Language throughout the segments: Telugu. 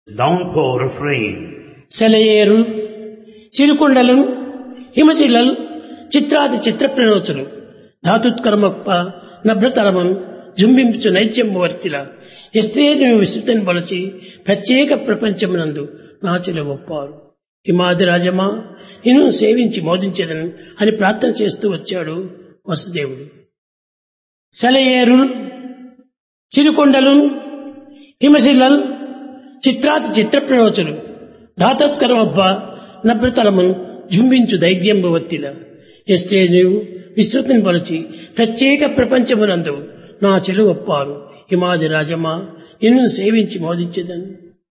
downpour of rain. సెలయేరు చిరుకొండలు హిమశిలలు చిత్రాది చిత్ర ప్రణోచలు ధాతుత్కరమప్ప నభ్రతరమం జుంబించు నైత్యము వర్తిల ఎస్త్రేను విస్తృతిని బలచి ప్రత్యేక ప్రపంచమునందు నాచిల ఒప్పారు హిమాది రాజమా నిన్ను సేవించి మోదించేదను అని ప్రార్థన చేస్తూ వచ్చాడు వసుదేవుడు సెలయేరు చిరుకొండలు హిమశిలలు చిత్రాతి చిత్ర ప్రయోచలు ధాతోత్కరమబ్బ నభ్రతలమును జుంబించు దైర్యంబు వత్తిల ఎస్తే నీవు విస్తృతిని పలచి ప్రత్యేక ప్రపంచమునందు నా చెలువప్పారు హిమాది రాజమా నిన్ను సేవించి మోదించేదను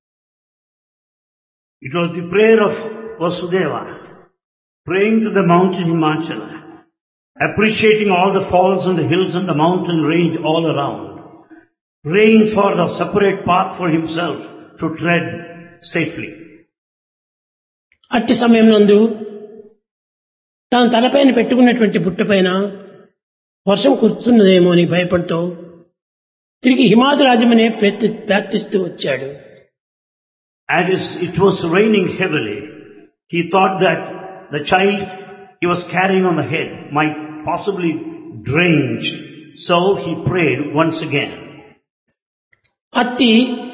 It was the prayer of Vasudeva, praying to the mountain Himachala, appreciating all the falls and the hills and the mountain range all around, praying for the separate path for himself to tread safely. అట్టి సమయం నందు తాను తలపైన పెట్టుకున్నటువంటి బుట్టపైన వర్షం కురుస్తున్నదేమో అని భయపడుతూ తిరిగి హిమాది రాజమనే ప్రయత్ని- ప్రార్థిస్తూ వచ్చాడు As it was raining heavily, he thought that the child he was carrying on the head might possibly drench. So he prayed once again. అట్టి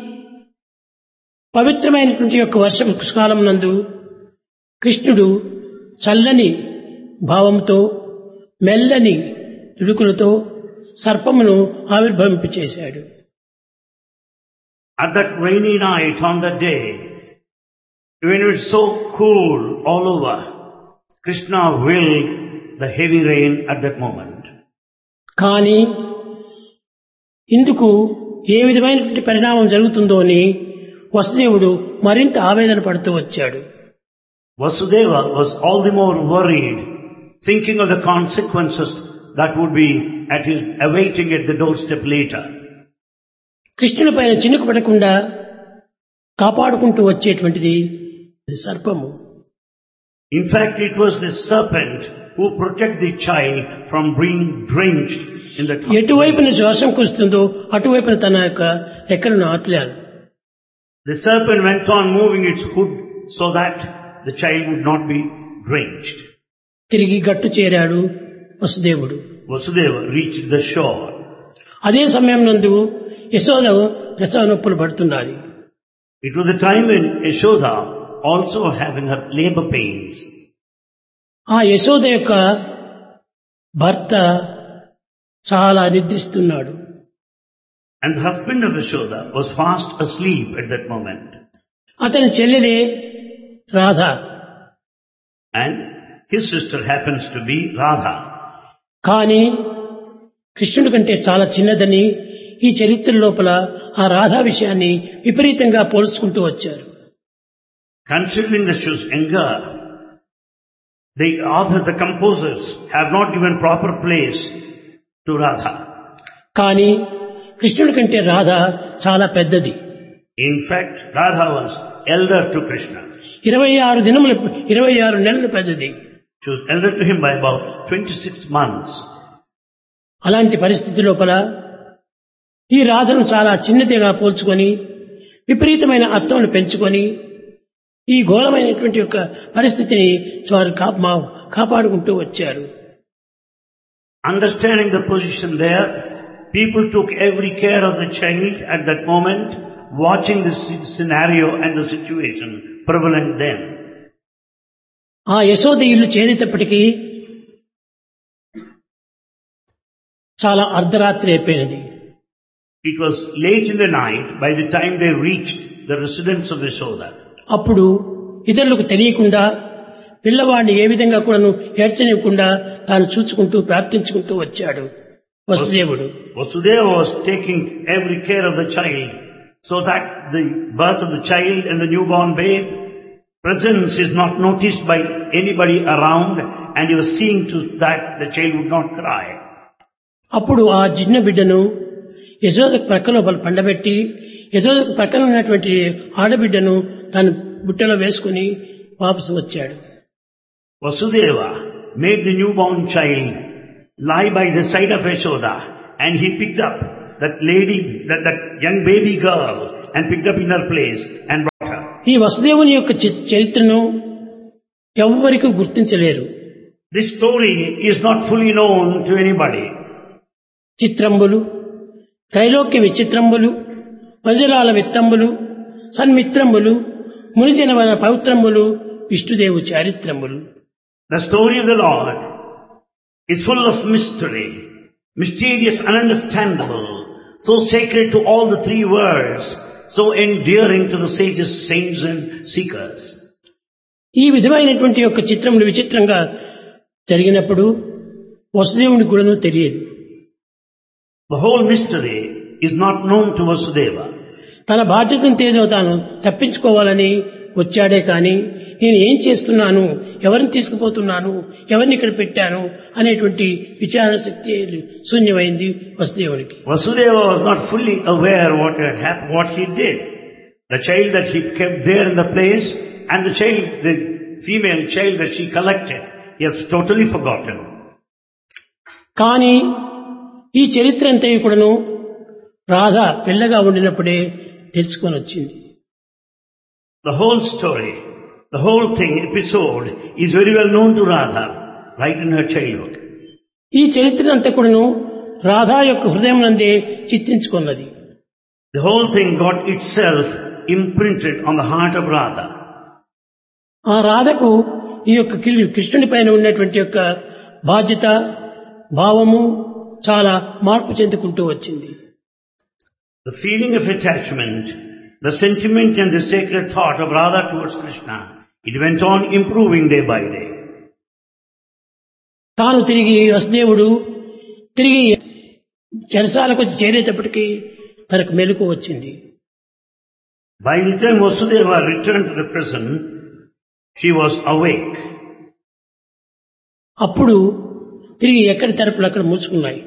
పవిత్రమైనటువంటి యొక్క వర్షం కాలం నందు కృష్ణుడు చల్లని భావంతో మెల్లని తుడుకులతో సర్పమును ఆవిర్భవింపచేశాడు At that rainy night on that day, when it was so cool all over, Krishna willed the heavy rain at that moment. కానీ ఇందుకు ఏ విధమైనటువంటి పరిణామం జరుగుతుందో అని వసుదేవుడు మరింత ఆవేదన పడుతూ వచ్చాడు Vasudeva was all the more worried, thinking of the consequences that would be at his awaiting at the doorstep later. కృష్ణుని పైన చినుకు పడకుండా కాపాడుకుంటూ వచ్చేటువంటిది సర్పము In fact, it was the serpent who protected the child from being drenched in the ఎటువైపున వర్షం కురుస్తుందో అటువైపున తన యొక్క రెక్కలను ఆటలాడు The serpent went on moving its hood so that the child would not be drenched. తిరిగి గట్టు చేరాడు వసుదేవుడు Vasudeva reached the shore. అదే సమయం నందు యశోద ప్రసవ నొప్పులు పడుతున్నది It was the time when Yashoda also having her labor pains. ఆ యశోద యొక్క భర్త చాలా నిద్రిస్తున్నాడు And the husband of Yashoda was fast asleep at that moment. అతని చెల్లెలే Radha And his sister happens to be Radha. కానీ కృష్ణుడి కంటే చాలా చిన్నదని ఈ చరిత్ర లోపల ఆ రాధా విషయాన్ని విపరీతంగా పోల్చుకుంటూ వచ్చారు Considering that she was younger, the author, the composers have not given proper place to Radha. కానీ కృష్ణుడి కంటే రాధ చాలా పెద్దది In fact, Radha was elder to Krishna. ఇరవై ఆరు దినములు ఇరవై ఆరు నెలలు పెద్దది She was elder to him by about 26 months. అలాంటి పరిస్థితి లోపల ఈ రాధను చాలా చిన్నదిగా పోల్చుకొని విపరీతమైన అర్థమును పెంచుకొని ఈ ఘోరమైనటువంటి యొక్క పరిస్థితిని వారు కాపా- కాపాడుకుంటూ వచ్చారు Understanding the position there, people took every care of the child at that moment, watching the sce- scenario and the situation prevalent then. ఆ యశోద ఇల్లు చేరేటప్పటికీ చాలా అర్ధరాత్రి అయిపోయినది It was late in the night by the time they reached the residence of Yashoda. అప్పుడు ఇతరులకు తెలియకుండా పిల్లవాడిని ఏ విధంగా కూడాను ఏడ్చనివ్వకుండా తాను చూచుకుంటూ ప్రార్థించుకుంటూ వచ్చాడు వసుదేవుడు Vasudeva was taking every care of the child so that the birth of the child and the newborn babe presence is not noticed by anybody around and he was seeing to that the child would not cry. అప్పుడు ఆ చిన్న బిడ్డను యశోద ప్రక్కలో పండబెట్టి యశోదకు ప్రక్కన ఉన్నటువంటి ఆడబిడ్డను తను బుట్టలో వేసుకుని వాపసు వచ్చాడు Vasudeva made the newborn child lie by the side of Yashoda and he picked up that lady, that, that young baby girl and picked up in her place and ఈ వసుదేవుని యొక్క చి- చరిత్రను ఎవ్వరికి గుర్తించలేరు This story is not fully known to anybody. చిత్రంబులు త్రైలోక్య విచిత్రంబులు వజ్రాల విత్తంబులు సన్మిత్రంబులు మునిజనవన పవిత్రంబులు విష్ణుదేవు చారిత్రములు The story of the Lord is full of mystery, mysterious and understandable, so sacred to all the three worlds, so endearing to the sages, saints and seekers. ఈ విధమైనటువంటి యొక్క చిత్రములు విచిత్రంగా జరిగినప్పుడు వసుదేవుని కూడాను తెలియదు The whole mystery is not known to Vasudeva. తన బాధ్యతను తేదో తాను తప్పించుకోవాలని వచ్చాడే కానీ నేను ఏం చేస్తున్నాను ఎవరిని తీసుకుపోతున్నాను ఎవరిని ఇక్కడ పెట్టాను అనేటువంటి విచారణ శక్తి శూన్యమైంది వసుదేవునికి Vasudeva was not fully aware what had happened, what he did. The child that he kept there in the place and the child, the female child that she collected, he has totally forgotten. కానీ ఈ చరిత్ర అంతా కూడాను రాధ పిల్లగా ఉండినప్పుడే తెలుసుకొని వచ్చింది The whole story, the whole thing, episode is very well known to Radha, right in her childhood. ఈ చరిత్ర అంతా కూడాను రాధా యొక్క హృదయం నందే చిత్తించుకున్నది The whole thing got itself imprinted on the heart of Radha. ఆ రాధకు ఈ యొక్క కి- కృష్ణుని పైన ఉన్నటువంటి యొక్క బాధ్యత భావము చాలా మార్పు చెందుకుంటూ వచ్చింది The feeling of attachment, the sentiment and the sacred thought of Radha towards Krishna, it went on improving day by day. తాను తిరిగి వసుదేవుడు తిరిగి చెరసాలకు వచ్చి చేరేటప్పటికీ తనకు మెలకు వచ్చింది By the time Vasudeva returned to the prison, she was awake. అప్పుడు తిరిగి ఎక్కడి తరపులు అక్కడ మూసుకున్నాయి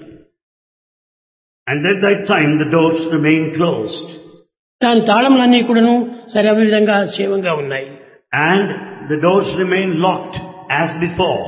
And at that time the doors remained closed. దాని తాళములన్నీ కూడాను సరే అదే విధంగా క్షేమంగా ఉన్నాయి And the doors remained locked as before.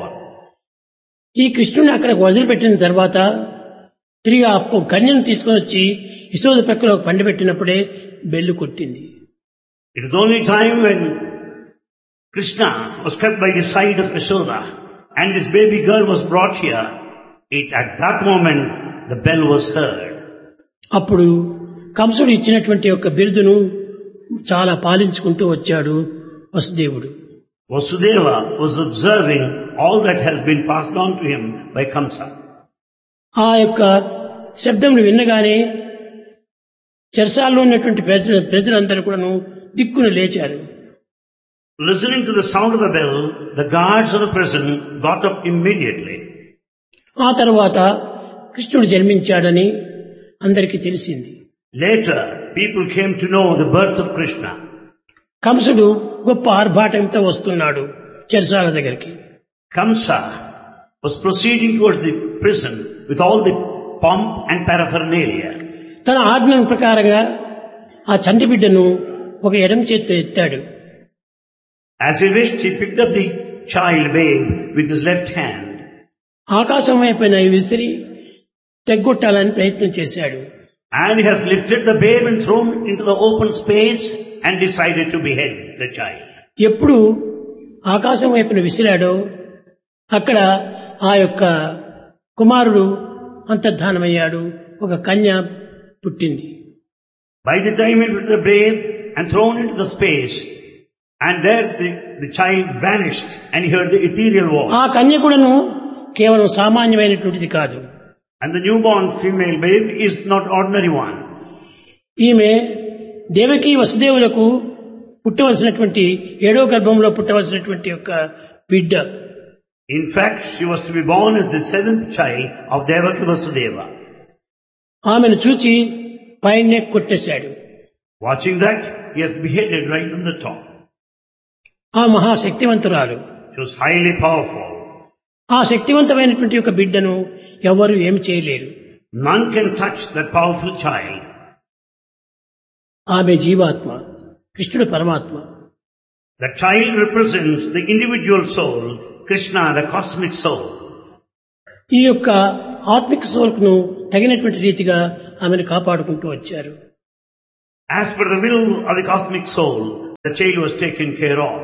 ఈ కృష్ణుని అక్కడ వదిలిపెట్టిన తర్వాత తిరిగి ఆ కన్యను తీసుకొని వచ్చి యశోద ప్రక్కలో పండబెట్టినప్పుడే బెల్లు కొట్టింది It was only time when Krishna was kept by the side of Yashoda and this baby girl was brought here. It, at that moment, the bell was heard. అప్పుడు కంసుడు ఇచ్చినటువంటి యొక్క బిరుదును చాలా పాలించుకుంటూ వచ్చాడు వసుదేవుడు Vasudeva was observing all that has been passed on to him by Kamsa. ఆ యొక్క శబ్దమును విన్నగానే చెరసాల్లో ఉన్నటువంటి ప్రజలు ప్రజలందరూ కూడాను దిక్కును లేచారు Listening to the sound of the bell, the guards of the prison got up immediately. ఆ తర్వాత కృష్ణుడు జన్మించాడని అందరికీ తెలిసింది Later, people came to know the birth of Krishna. కంసుడు గొప్ప ఆర్భాటంతో వస్తున్నాడు చెరసాల దగ్గరికి Kamsa was proceeding towards the prison with all the pomp and paraphernalia. తన ఆజ్ఞ ప్రకారంగా ఆ చంటి బిడ్డను ఒక ఎడమ చేత్తో ఎత్తాడు As he wished, he picked up the child babe with his left hand ఆకాశం వైపున విసిరి తెగ్గొట్టాలని ప్రయత్నం చేశాడు and he has lifted the babe and thrown into the open space and decided to behead the child. ఎప్పుడు ఆకాశం వైపున విసిరాడో అక్కడ ఆ యొక్క కుమారుడు అంతర్ధానమయ్యాడు ఒక కన్య పుట్టింది By the time he put the babe and thrown into the space and there the, the child vanished and he heard the ethereal voice. ఆ కన్య కూడాను కేవలం సామాన్యమైనటువంటిది కాదు And the newborn female babe is not ordinary one. ఈమె దేవకి వసుదేవులకు పుట్టవలసినటువంటి ఏడో గర్భంలో పుట్టవలసినటువంటి యొక్క బిడ్డ In fact, she was to be born as the seventh child of Devaki Vasudeva. ఆమెను చూచి పైనే కొట్టేశాడు Watching that, he has beheaded right on the top. ఆ మహాశక్తివంతురాలు She was highly powerful. ఆ శక్తివంతమైనటువంటి యొక్క బిడ్డను ఎవరు ఏమి చేయలేరు None can touch that powerful child. ఆమె జీవాత్మ కృష్ణుడు పరమాత్మ The child represents the individual soul, Krishna, the cosmic soul. ఈ యొక్క ఆత్మిక సోల్కును తగినటువంటి రీతిగా ఆమెను కాపాడుకుంటూ వచ్చారు As per the will of the cosmic soul, the child was taken care of.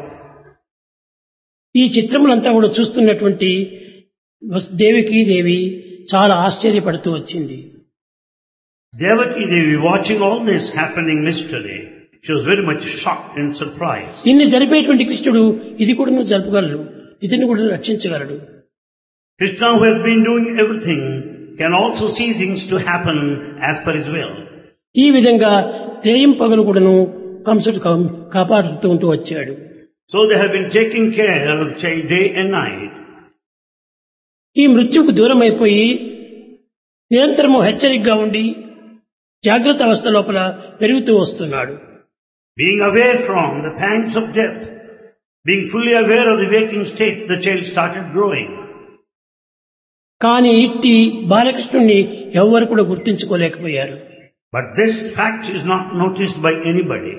ఈ చిత్రములంతా కూడా చూస్తున్నటువంటి వస్- దేవికి దేవి చాలా ఆశ్చర్యపడుతూ వచ్చింది Devaki Devi, watching all this happening mystery, she was very much shocked and surprised. ఇన్ని జరిపేటువంటి కృష్ణుడు ఇది కూడా నువ్వు జరపగలడు ఇతన్ని కూడా రక్షించగలడు Krishna, who has been doing everything, can also see things to happen as per his will. ఈ విధంగా రేయం పగలు కూడాను కంసుడు కా- కాపాడుతూ ఉంటూ వచ్చాడు So they have been taking care of the child day and night. ఈ మృత్యుకు దూరం అయిపోయి నిరంతరము హెచ్చరికగా ఉండి జాగ్రత్త అవస్థ లోపల పెరుగుతూ వస్తున్నాడు Being aware from the pangs of death, being fully aware of the waking state, the child started growing. కానీ ఇట్టి బాలకృష్ణుణ్ణి ఎవ్వరు కూడా గుర్తించుకోలేకపోయారు But this fact is not noticed by anybody.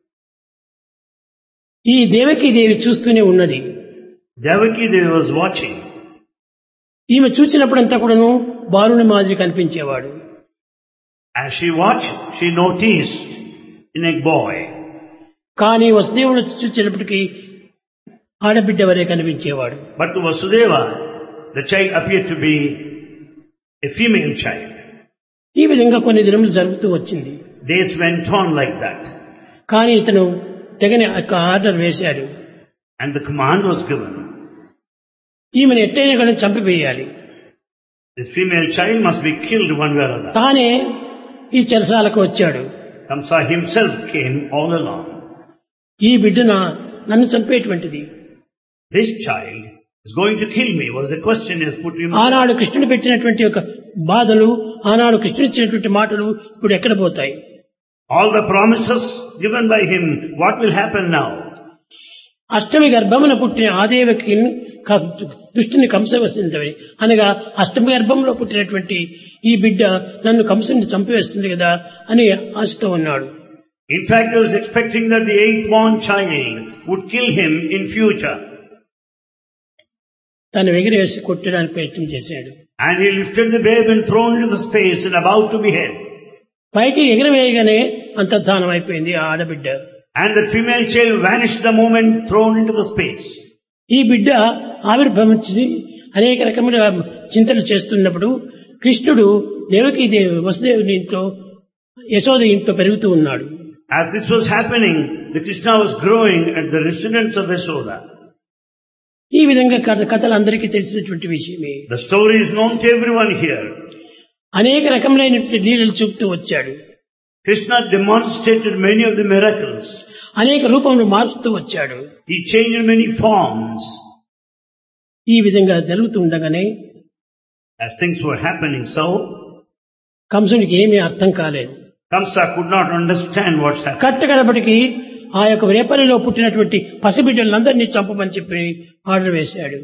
ఈ దేవకీ దేవి చూస్తూనే ఉన్నది Devaki Devi was watching. ఈమె చూసినప్పుడంతా కూడాను బాలుని మాదిరి కనిపించేవాడు As she watched, she noticed in a boy. కానీ వసుదేవుడు చూసేటప్పటికి ఆడబిడ్డ వరే కనిపించేవాడు But to Vasudeva, the child appeared to be a female child. ఈ విధంగా కొన్ని దినములు జరుగుతూ వచ్చింది Days went on like that. కానీ ఇతను తెగని ఒక ఆర్డర్ వేశాడు And the command was given. ఈమెను ఎట్టైనా కానీ చంపివేయాలి This female child must be killed one way or other. తానే ఈ చెరసాలకు వచ్చాడు Kamsa himself came all along. ఈ బిడ్డన నన్ను చంపేటువంటిది This child is going to kill me was the question he has put to himself. ఆనాడు కృష్ణుడు పెట్టినటువంటి ఒక బాధలు ఆనాడు కృష్ణుడు ఇచ్చినటువంటి మాటలు ఇప్పుడు ఎక్కడ పోతాయి All the promises given by him, what will happen now? అష్టమి గర్భమున పుట్టిన ఆదేవకి దుష్టుని కంసవసించవని అనగా అష్టమి గర్భంలో పుట్టినటువంటి ఈ బిడ్డ నన్ను కంసుని చంపివేస్తుంది కదా అని ఆశతో ఉన్నాడు In fact, he was expecting that the eighth born child would kill him in future. తను ఎగిరేసి కొట్టడానికి ప్రయత్నం చేశాడు And he lifted the babe and thrown into the space and about to behead. పైకి ఎగిరవేయగానే అంతర్ధానం అయిపోయింది ఆ ఆడబిడ్డ And the female child vanished the moment thrown into the space. ఈ బిడ్డ ఆవిర్భవించి అనేక రకముల చింతలు చేస్తున్నప్పుడు కృష్ణుడు దేవకి దేవి వసుదేవుని ఇంట్లో యశోద ఇంట్లో పెరుగుతూ ఉన్నాడు As this was happening, the Krishna was growing at the residence of Yashoda. ఈ విధంగా కథ కథలు అందరికీ తెలిసినటువంటి విషయమే The story is known to everyone here. అనేక రకములైనటువంటి లీలలు చూపుతూ వచ్చాడు Krishna demonstrated many of the miracles. అనేక రూపములు మార్చుతూ వచ్చాడు He changed many forms. ఈ విధంగా జరుగుతూ ఉండగానే As things were happening so, కంసునికి ఏమీ అర్థం కాలేదు Kamsa could not understand what's happening. కట్టగడపటికి ఆ యొక్క రేపల్లిలో పుట్టినటువంటి పసిబిడ్డలందరినీ చంపమని చెప్పి ఆర్డర్ వేశాడు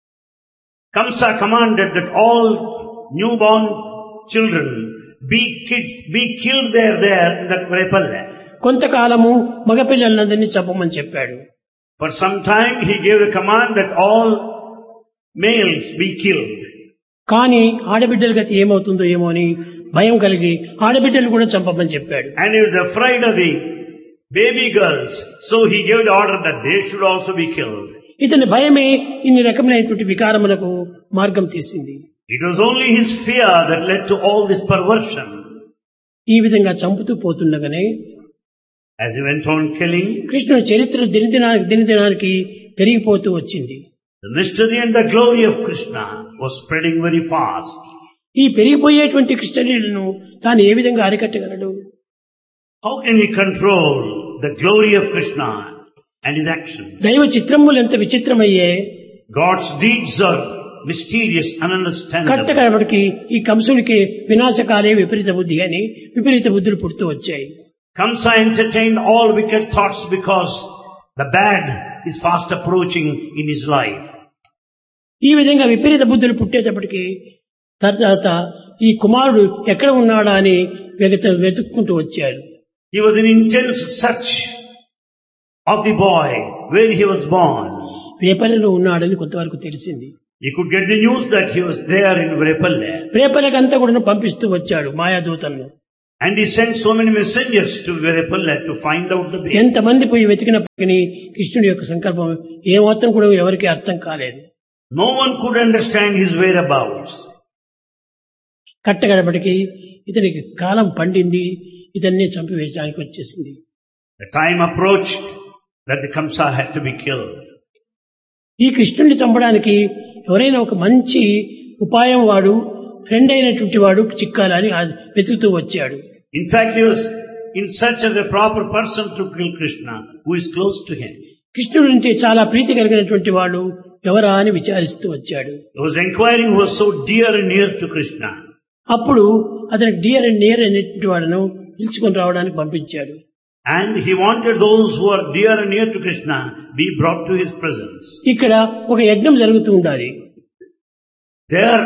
Kamsa commanded that all newborn children be kids, be killed there, there in that Repalla. కొంతకాలము మగపిల్లలందరినీ చంపమని చెప్పాడు For some time he gave the command that all males be killed. కానీ ఆడబిడ్డల గతి ఏమవుతుందో ఏమో అని భయం కలిగి ఆడబిడ్డలు కూడా చంపమని చెప్పాడు And he was afraid of the baby girls, so he gave the order that they should also be killed. ఇతని భయమే ఇన్ని రకమైనటువంటి వికారములకు మార్గం తీసింది It was only his fear that led to all this perversion. ఈ విధంగా చంపుతూ పోతుండగానే As he went on killing, కృష్ణుని చరిత్ర దినదినానికి దినదినానికి పెరిగిపోతూ వచ్చింది the mystery and the glory of Krishna was spreading very fast. ఈ పెరిగిపోయేటువంటి కృష్ణులను తాను ఏ విధంగా అరికట్టగలడు How can we control the glory of Krishna and his actions? దైవ చిత్రములు ఎంత విచిత్రమయ్యే God's deeds are mysterious and ununderstandable. కట్టకడపటికి ఈ కంసుడికి వినాశకాలే విపరీత బుద్ధి అని విపరీత బుద్ధులు పుడుతూ వచ్చాయి Kamsa entertained all wicked thoughts because the bad is fast approaching in his life. ఈ విధంగా విపరీత బుద్ధులు పుట్టేటప్పటికి తర్వాత ఈ కుమారుడు ఎక్కడ ఉన్నాడా అని వెగత వెతుక్కుంటూ వచ్చాడు He was in intense search of the boy where he was born. రేపల్లెలో ఉన్నాడని కొంతవరకు తెలిసింది He could get the news that he was there in Vrepalle. రేపల్లెకంతా కూడా పంపిస్తూ వచ్చాడు మాయాదూతలను And he sent so many messengers to Verapalla to find out the way. ఎంతమంది పోయి వెతికినప్పటికీ కృష్ణుడి యొక్క సంకల్పం ఏమాత్రం కూడా ఎవరికి అర్థం కాలేదు No one could understand his whereabouts. కట్టగడపటికి ఇతనికి కాలం పండింది ఇతన్ని చంపివేయడానికి వచ్చేసింది The time approached that the Kamsa had to be killed. ఈ కృష్ణుడిని చంపడానికి ఎవరైనా ఒక మంచి ఉపాయం వాడు ఫ్రెండ్ అయినటువంటి వాడు చిక్కాలని ఆ వెతుకుతూ వచ్చాడు In fact, he was in search of a proper person to kill Krishna, who is close to him. కృష్ణుడి అంటే చాలా ప్రీతి కలిగినటువంటి వాడు ఎవరా అని విచారిస్తూ వచ్చాడు He was inquiring who was so dear and near to Krishna. అప్పుడు అతనికి డియర్ అండ్ నియర్ అనేటువంటి వాడును పిలుచుకొని రావడానికి పంపించాడు And he wanted those who are dear and near to Krishna be brought to his presence. ఇక్కడ ఒక యజ్ఞం జరుగుతూ ఉండాలి There,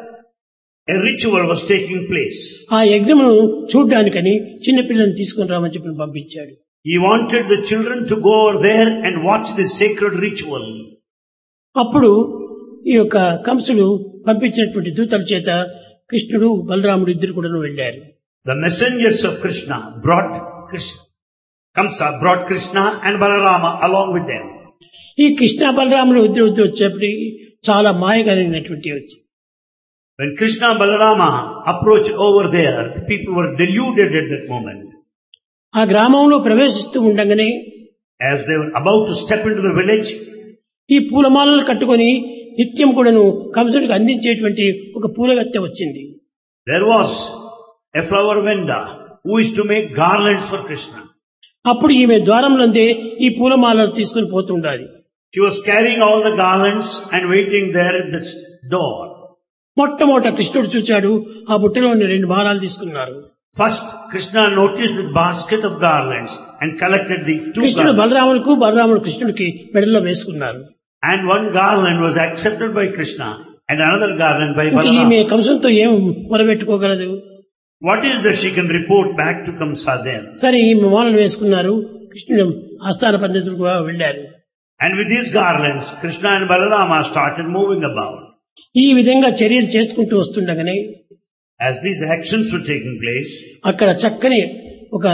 a ritual was taking place. ఆ యజ్ఞమును చూడ్డానికని చిన్నపిల్లల్ని తీసుకొని రామని చెప్పి పంపించాడు He wanted the children to go over there and watch this sacred ritual. అప్పుడు ఈ యొక్క కంసుడు పంపించినటువంటి దూతల చేత కృష్ణుడు బలరాముడు ఇద్దరు కూడా వెళ్ళారు The messengers of Krishna brought Krishna. Kamsa brought Krishna and Balarama along with them. ఈ కృష్ణ బలరాముడు ఇద్దరు ఇద్దరు వచ్చేప్పటికి చాలా మాయ కలిగినటువంటి వచ్చి When Krishna and Balarama approached over there, the people were deluded at that moment. ఆ గ్రామంలో ప్రవేశిస్తూ ఉండగానే As they were about to step into the village, ఈ పూలమాలలు కట్టుకొని నిత్యం కూడాను కంసుడికి అందించేటువంటి ఒక పూలగత్తె వచ్చింది there was a flower vendor who is to make garlands for Krishna. అప్పుడు ఈమె ద్వారంలోందే ఈ పూలమాలలు తీసుకుని పోతుండాలి She was carrying all the garlands and waiting there at the door. మొట్టమొదట కృష్ణుడు చూచాడు ఆ బుట్టలోని రెండు మాలాలు తీసుకున్నారు First, Krishna noticed the basket of garlands and collected the two కృష్ణుడు garlands. బలరాములకు బలరాముడు కృష్ణుడికి మెడలో వేసుకున్నారు And one garland was accepted by Krishna and another garland by ఇంక ఈమె Balarama. కంసంతో ఏం మొరబెట్టుకోగలదు What is that she can report back to Kamsa then? సరే ఈమె మాలలు వేసుకున్నారు కృష్ణుడు ఆస్థాన పండితులకు వెళ్ళారు And with these garlands, Krishna and Balarama started moving about. ఈ విధంగా చర్యలు చేసుకుంటూ వస్తుండగానే As these actions were taking place, అక్కడ చక్కని ఒక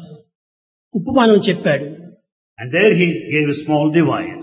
ఉపమానం చెప్పాడు and there he gave a small device.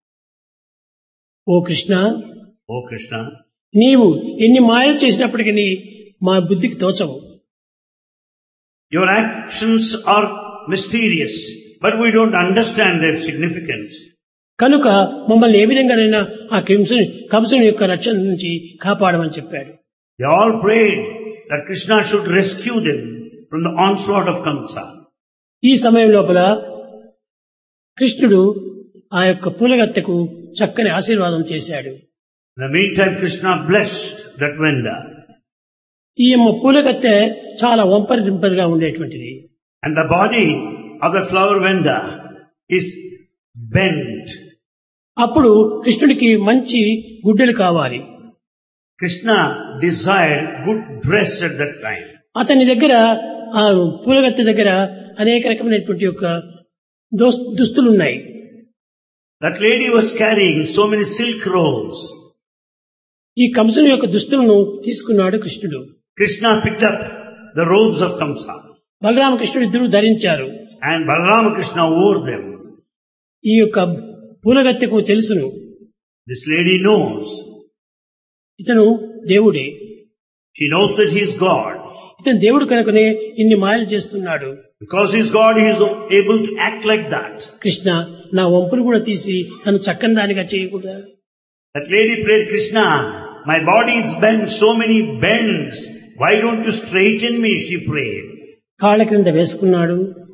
Oh Krishna Oh Krishna, నీవు ఎన్ని మాయలు చేసినప్పటికీ మా బుద్ధికి తోచవు your actions are mysterious, but we don't understand their significance. కనుక మమ్మల్ని ఏ విధంగానైనా ఆ కంసుని కంసుని యొక్క రక్షణ నుంచి కాపాడమని చెప్పాడు They all prayed that Krishna should rescue them from the onslaught of Kamsa. ఈ సమయం లోపల కృష్ణుడు ఆ యొక్క పూలగత్తెకు చక్కని ఆశీర్వాదం చేశాడు In the meantime, Krishna blessed that vendor. ఈ యొక్క పూలగత్తె చాలా వంపరి దింపరిగా ఉండేటువంటిది And the body of the flower vendor is bent. అప్పుడు కృష్ణుడికి మంచి గుడ్డలు కావాలి Krishna desired good dress at that time. అతని దగ్గర ఆ పూలగత్తె దగ్గర అనేక రకమైనటువంటి యొక్క దోస్- దుస్తులు ఉన్నాయి That lady was carrying so many silk rolls. ఈ కంసుని యొక్క దుస్తులను తీసుకున్నాడు కృష్ణుడు Krishna picked up the robes of Kamsa బలరామకృష్ణుడు ఇద్దరు ధరించారు and Balarama Krishna wore them. ఈ యొక్క పూలగత్తెకు తెలుసును This lady knows. ఇతను దేవుడే She knows that he is God. ఇతను దేవుడు కనుకనే ఇన్ని మాయలు చేస్తున్నాడు Because he is God, he is able to act like that. Krishna నా వంపును కూడా తీసి నన్ను చక్కని దానిగా చేయకూడదా That lady prayed, Krishna, my body is bent, so many bends. Why don't you straighten me? She prayed. కాళ్ళ క్రింద వేసుకున్నాడు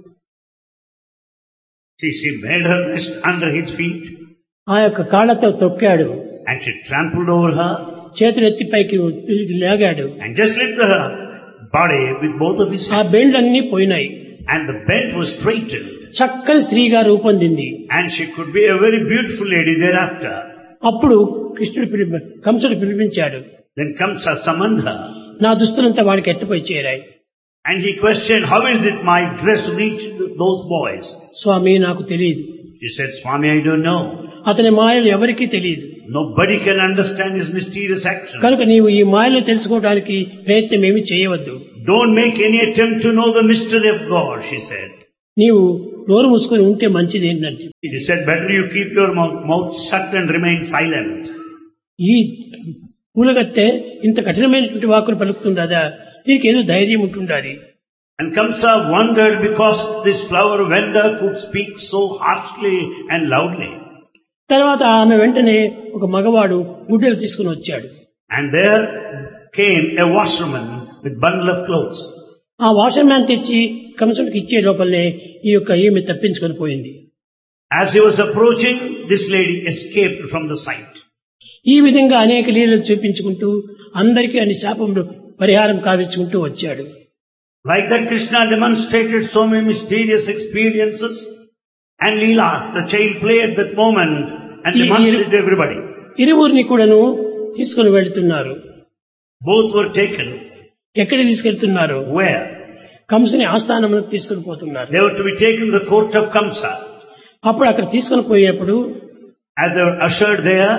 See, she made her rest under his feet ఆ యొక్క కాళ్ళతో తొక్కాడు and she trampled over her చేతులు ఎత్తి పైకి లేగాడు and just lifted her body with both of his ఆ hands. బెండ్లన్నీ పోయినాయి And the bent was straightened చక్కని స్త్రీగా రూపొందింది and she could be a very beautiful lady thereafter. అప్పుడు కృష్ణుడు పిలిపి కంసుడు పిలిపించాడు Then Kamsa summoned her నా దుస్తులంతా వాడికి ఎట్టుపోయి చేరాయి and he questioned, how is it my dress reached those boys? స్వామి నాకు తెలియదు She said, Swami, I don't know. అతని మాయలు ఎవరికీ తెలియదు Nobody can understand his mysterious action. కనుక నీవు ఈ మాయలు తెలుసుకోవడానికి ప్రయత్నం ఏమి చేయవద్దు Don't make any attempt to know the mystery of God, she said. నీవు నోరు మూసుకొని ఉంటే మంచిది ఏంటని చెప్పి She said, better you keep your mouth, mouth shut and remain silent. ఈ పూలగత్తె ఇంత కఠినమైనటువంటి వాక్కులు పలుకుతుండదా దీనికి ఏదో ధైర్యం ఉంటుండాలి And Kamsa wondered because this flower vendor could speak so harshly and loudly. తర్వాత ఆమె వెంటనే ఒక మగవాడు గుడ్డలు తీసుకుని వచ్చాడు And there came a washerman with bundle of clothes. ఆ వాషర్ మ్యాన్ తెచ్చి కంసుడికి ఇచ్చే లోపలనే ఈ యొక్క ఈమె తప్పించుకొని పోయింది As he was approaching, this lady escaped from the sight. ఈ విధంగా అనేక లీలలు చూపించుకుంటూ అందరికీ అన్ని శాపములు పరిహారం కావించుకుంటూ వచ్చాడు Like that Krishna demonstrated so many mysterious experiences and leelas. The child played at that moment and Ye- demonstrated to everybody. ఇరువురిని కూడాను తీసుకుని వెళ్తున్నారు Both were taken. ఎక్కడికి తీసుకెళ్తున్నారు Where? కంసుని ఆస్థానములకు తీసుకుని పోతున్నారు They were to be taken to the court of Kamsa. అప్పుడు అక్కడ తీసుకుని పోయేప్పుడు As they were ushered there,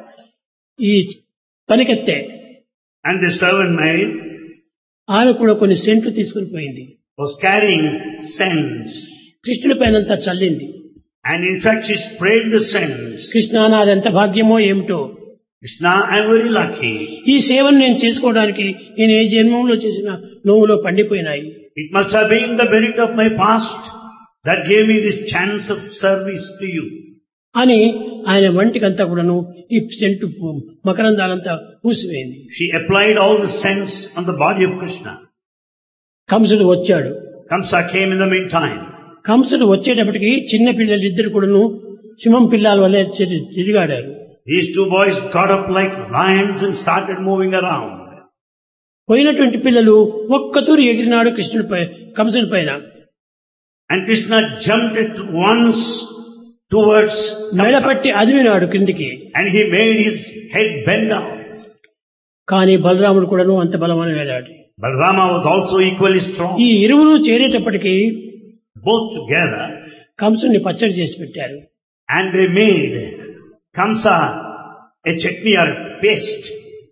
ఈ పనికెత్తే and the servant maid ఆమె కూడా కొన్ని సెంట్లు తీసుకుని పోయింది was carrying scents. కృష్ణుడి పైనంతా చల్లింది And in fact, she sprayed the scents. Krishna నాది ఎంత భాగ్యమో ఏమిటో Krishna, I'm very lucky. ఈ సేవను నేను చేసుకోవడానికి నేను ఏ జన్మంలో చేసిన నోవులో పండిపోయినాయి It must have been the merit of my past that gave me this chance of service to you. అని ఆయన వంటికంతా కూడాను ఈ సెంటు మకరందాలంతా పూసివేయింది She applied all the scents on the body of Krishna. కంసుడు వచ్చాడు Kamsa came in the meantime. కంసుడు వచ్చేటప్పటికి చిన్న పిల్లలు ఇద్దరు కూడాను సింహం పిల్లల వల్లే తిరి- తిరిగాడారు These two boys got up like lions and started moving around. పోయినటువంటి పిల్లలు ఒక్కతూరు ఎగిరినాడు కృష్ణుడి పై కంసుడి పైన And Krishna jumped at once towards Kamsa. మెడపట్టి అదిమినాడు క్రిందికి And he made his head bend down. కానీ బలరాముడు కూడాను అంత బలమని వెళ్ళాడు Balrama was also equally strong. ఈ ఇరువురు చేరేటప్పటికి Both together కంసుని పచ్చడి చేసి పెట్టారు and they made Kamsa a chutney or paste.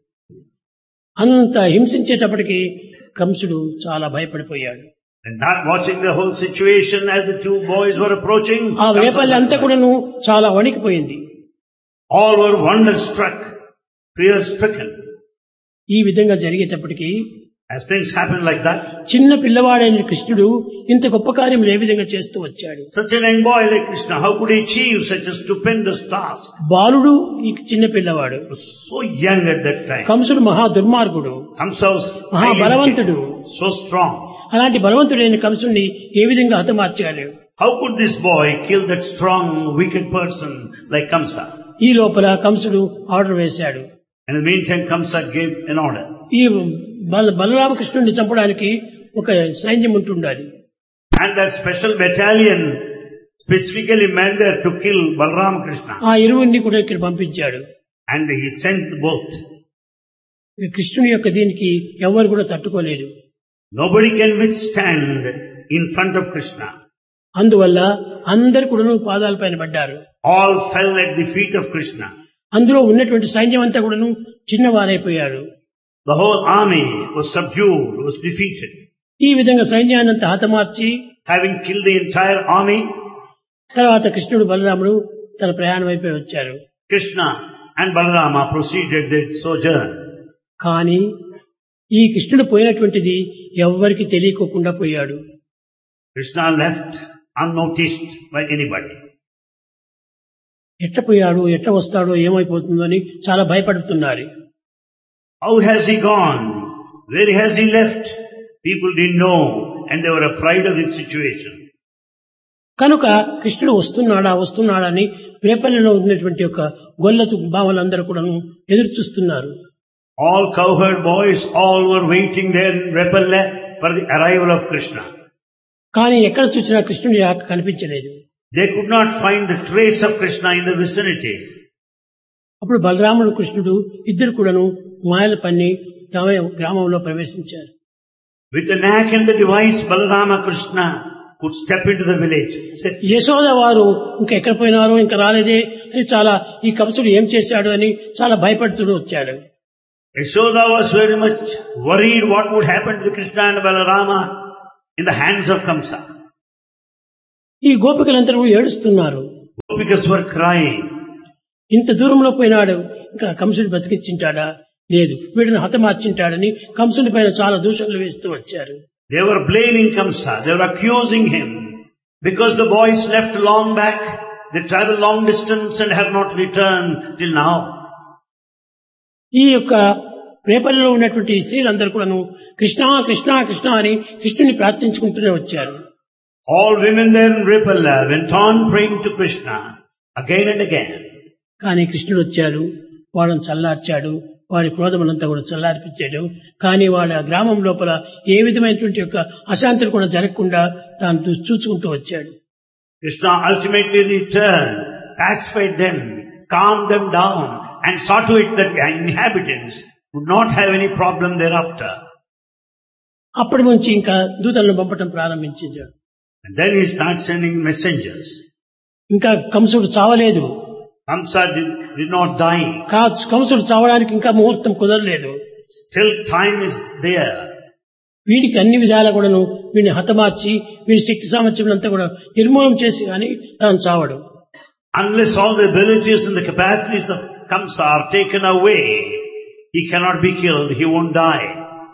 అంత హింసించేటప్పటికి కంసుడు చాలా భయపడిపోయాడు And not watching the whole situation as the two boys were approaching, ఆ Kamsa వేపల్లి అంతా was- కూడాను చాలా వణికిపోయింది all were wonder-struck, fear-stricken. ఈ విధంగా జరిగేటప్పటికి As things happen like that, చిన్న పిల్లవాడైన కృష్ణుడు ఇంత గొప్ప కార్యములు ఏ విధంగా చేస్తూ వచ్చాడు such an young boy like Krishna, how could he achieve such a stupendous task? బాలుడు ఈ చిన్న పిల్లవాడు He was so young at that time. కంసుడు మహా దుర్మార్గుడు Kamsa was మహా highly బలవంతుడు educated, so strong. అలాంటి బలవంతుడైన కంసుడిని ఏ విధంగా హతమార్చాడు How could this boy kill that strong, wicked person like Kamsa? ఈ లోపల కంసుడు ఆర్డర్ వేశాడు In the meantime, Kamsa gave an order. ఈ బల బలరామకృష్ణుడిని చంపడానికి ఒక సైన్యం ఉంటుండాలి And that special battalion specifically meant there to kill Balram Krishna. ఆ ఇరువురిని కూడా ఇక్కడ పంపించాడు And he sent both. ఈ కృష్ణుని యొక్క దీనికి ఎవరు కూడా తట్టుకోలేరు Nobody can withstand in front of Krishna. అందువల్ల అందరు కూడా పాదాలపైన పడ్డారు All fell at the feet of Krishna. అందులో ఉన్నటువంటి సైన్యం అంతా కూడాను చిన్నవారైపోయారు The whole army was subdued, was defeated. ఈ విధంగా సైన్యాన్ని అంతా హతమార్చి Having killed the entire army, తర్వాత కృష్ణుడు బలరాముడు తన ప్రయాణం అయిపోయి వచ్చారు Krishna and Balarama proceeded their sojourn. కానీ ఈ కృష్ణుడు పోయినటువంటిది ఎవ్వరికి తెలియకోకుండా పోయాడు Krishna left unnoticed by anybody. ఎట్ట పోయాడు ఎట్ట వస్తాడో ఏమైపోతుందో అని చాలా భయపడుతున్నారు How has he gone? Where has he left? People didn't know and they were afraid of the situation. కనుక కృష్ణుడు వస్తున్నాడా వస్తున్నాడా అని రేపల్లిలో ఉన్నటువంటి ఒక గొల్లతు బావలందరూ కూడా ఎదురు చూస్తున్నారు All cowherd boys, all were waiting there in Repelle for the arrival of Krishna. కానీ ఎక్కడ చూసినా కృష్ణుడి ఆక కనిపించలేదు They could not find the trace of Krishna in the vicinity. అప్పుడు బలరాముడు కృష్ణుడు ఇద్దరు కూడాను మాయల పన్ని తమ గ్రామంలో ప్రవేశించారు With the knack and the device, Balarama Krishna could step into the village. Said, Yashoda వారు ఇంకా ఎక్కడ పోయినారో ఇంకా రాలేదే అని చాలా ఈ కంసుడు ఏం చేశాడు అని చాలా భయపడుతూ వచ్చాడు Yashoda was very much worried what would happen to Krishna and Balarama in the hands of Kamsa. ఈ గోపికలందరూ ఏడుస్తున్నారు Gopikas were crying. ఇంత దూరంలో పోయినాడు ఇంకా కంసుని బతికించింటాడా లేదు వీడిని హతమార్చింటాడని కంసుని పైన చాలా దూషణలు వేస్తూ వచ్చారు They were blaming Kamsa. They were accusing him because the boys left long back. They traveled long distance and have not returned till now. ఈ యొక్క రేపల్లిలో ఉన్నటువంటి స్త్రీలందరూ కూడాను కృష్ణ కృష్ణ కృష్ణ అని కృష్ణుని ప్రార్థించుకుంటూనే వచ్చారు All women there in Ripala went on praying to Krishna again and again. కానీ కృష్ణుడు వచ్చాడు వాళ్ళని చల్లార్చాడు వారి క్రోధములంతా కూడా చల్లార్పించాడు కానీ వాళ్ళ గ్రామం లోపల ఏ విధమైనటువంటి యొక్క అశాంతులు కూడా జరగకుండా తాను చూ- చూసుకుంటూ వచ్చాడు Krishna ultimately returned, pacified them, calmed them down and saw to it that the inhabitants would not have any problem thereafter. అప్పటి నుంచి ఇంకా దూతలను పంపటం ప్రారంభించాడు And then he starts sending messengers. ఇంకా కంసుడు చావలేదు Kamsa did, did not die. కా కంసుడు చావడానికి ఇంకా ముహూర్తం కుదరలేదు Still time is there. వీడికి అన్ని విధాలా కూడాను వీడిని హతమార్చి వీడి శక్తి సామర్థ్యం అంతా కూడా నిర్మూలన చేసి కానీ తాను చావడు Unless all the abilities and the capacities of Kamsa are taken away, he cannot be killed, he won't die.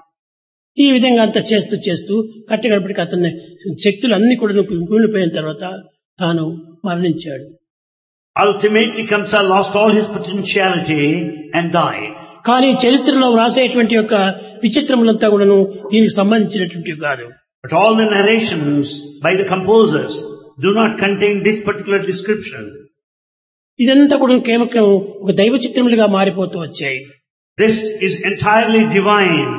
ఈ విధంగా అంతా చేస్తూ చేస్తూ కట్టగడపటికి అతని శక్తులు అన్ని కూడా కూలిపోయిన తర్వాత తాను మరణించాడు Ultimately Kamsa lost all his potentiality and died. కానీ చరిత్రలో వ్రాసేటువంటి యొక్క విచిత్రములంతా కూడాను దీనికి సంబంధించినటువంటివి కాదు But all the narrations by the composers do not contain this particular description. ఇదంతా కూడా కేవలం ఒక దైవ చిత్రములుగా మారిపోతూ వచ్చాయి This is entirely divine.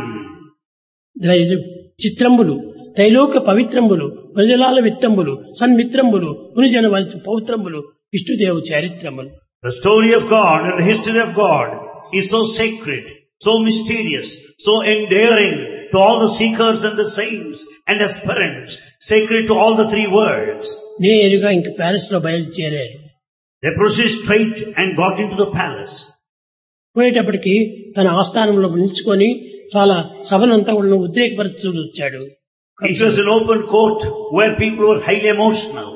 ద్రై- చిత్రంబులు త్రైలోక పవిత్రంబులు ప్రజలాల విత్తంబులు సన్మిత్రంబులు మునిజన వంశ పౌత్రంబులు విష్ణుదేవు చారిత్రములు The story of God and the history of God is so sacred, so mysterious, so endearing to all the seekers and the saints and aspirants, sacred to all the three worlds. నేరుగా ఇంక ప్యారిస్ లో బయలుదేరారు They proceeded straight and got into the palace. పోయేటప్పటికి తన ఆస్థానంలో నిల్చుకొని చాలా సభనంతా కూడా ఉద్రేకపరుస్తూ వచ్చాడు It was an open court where people were highly emotional.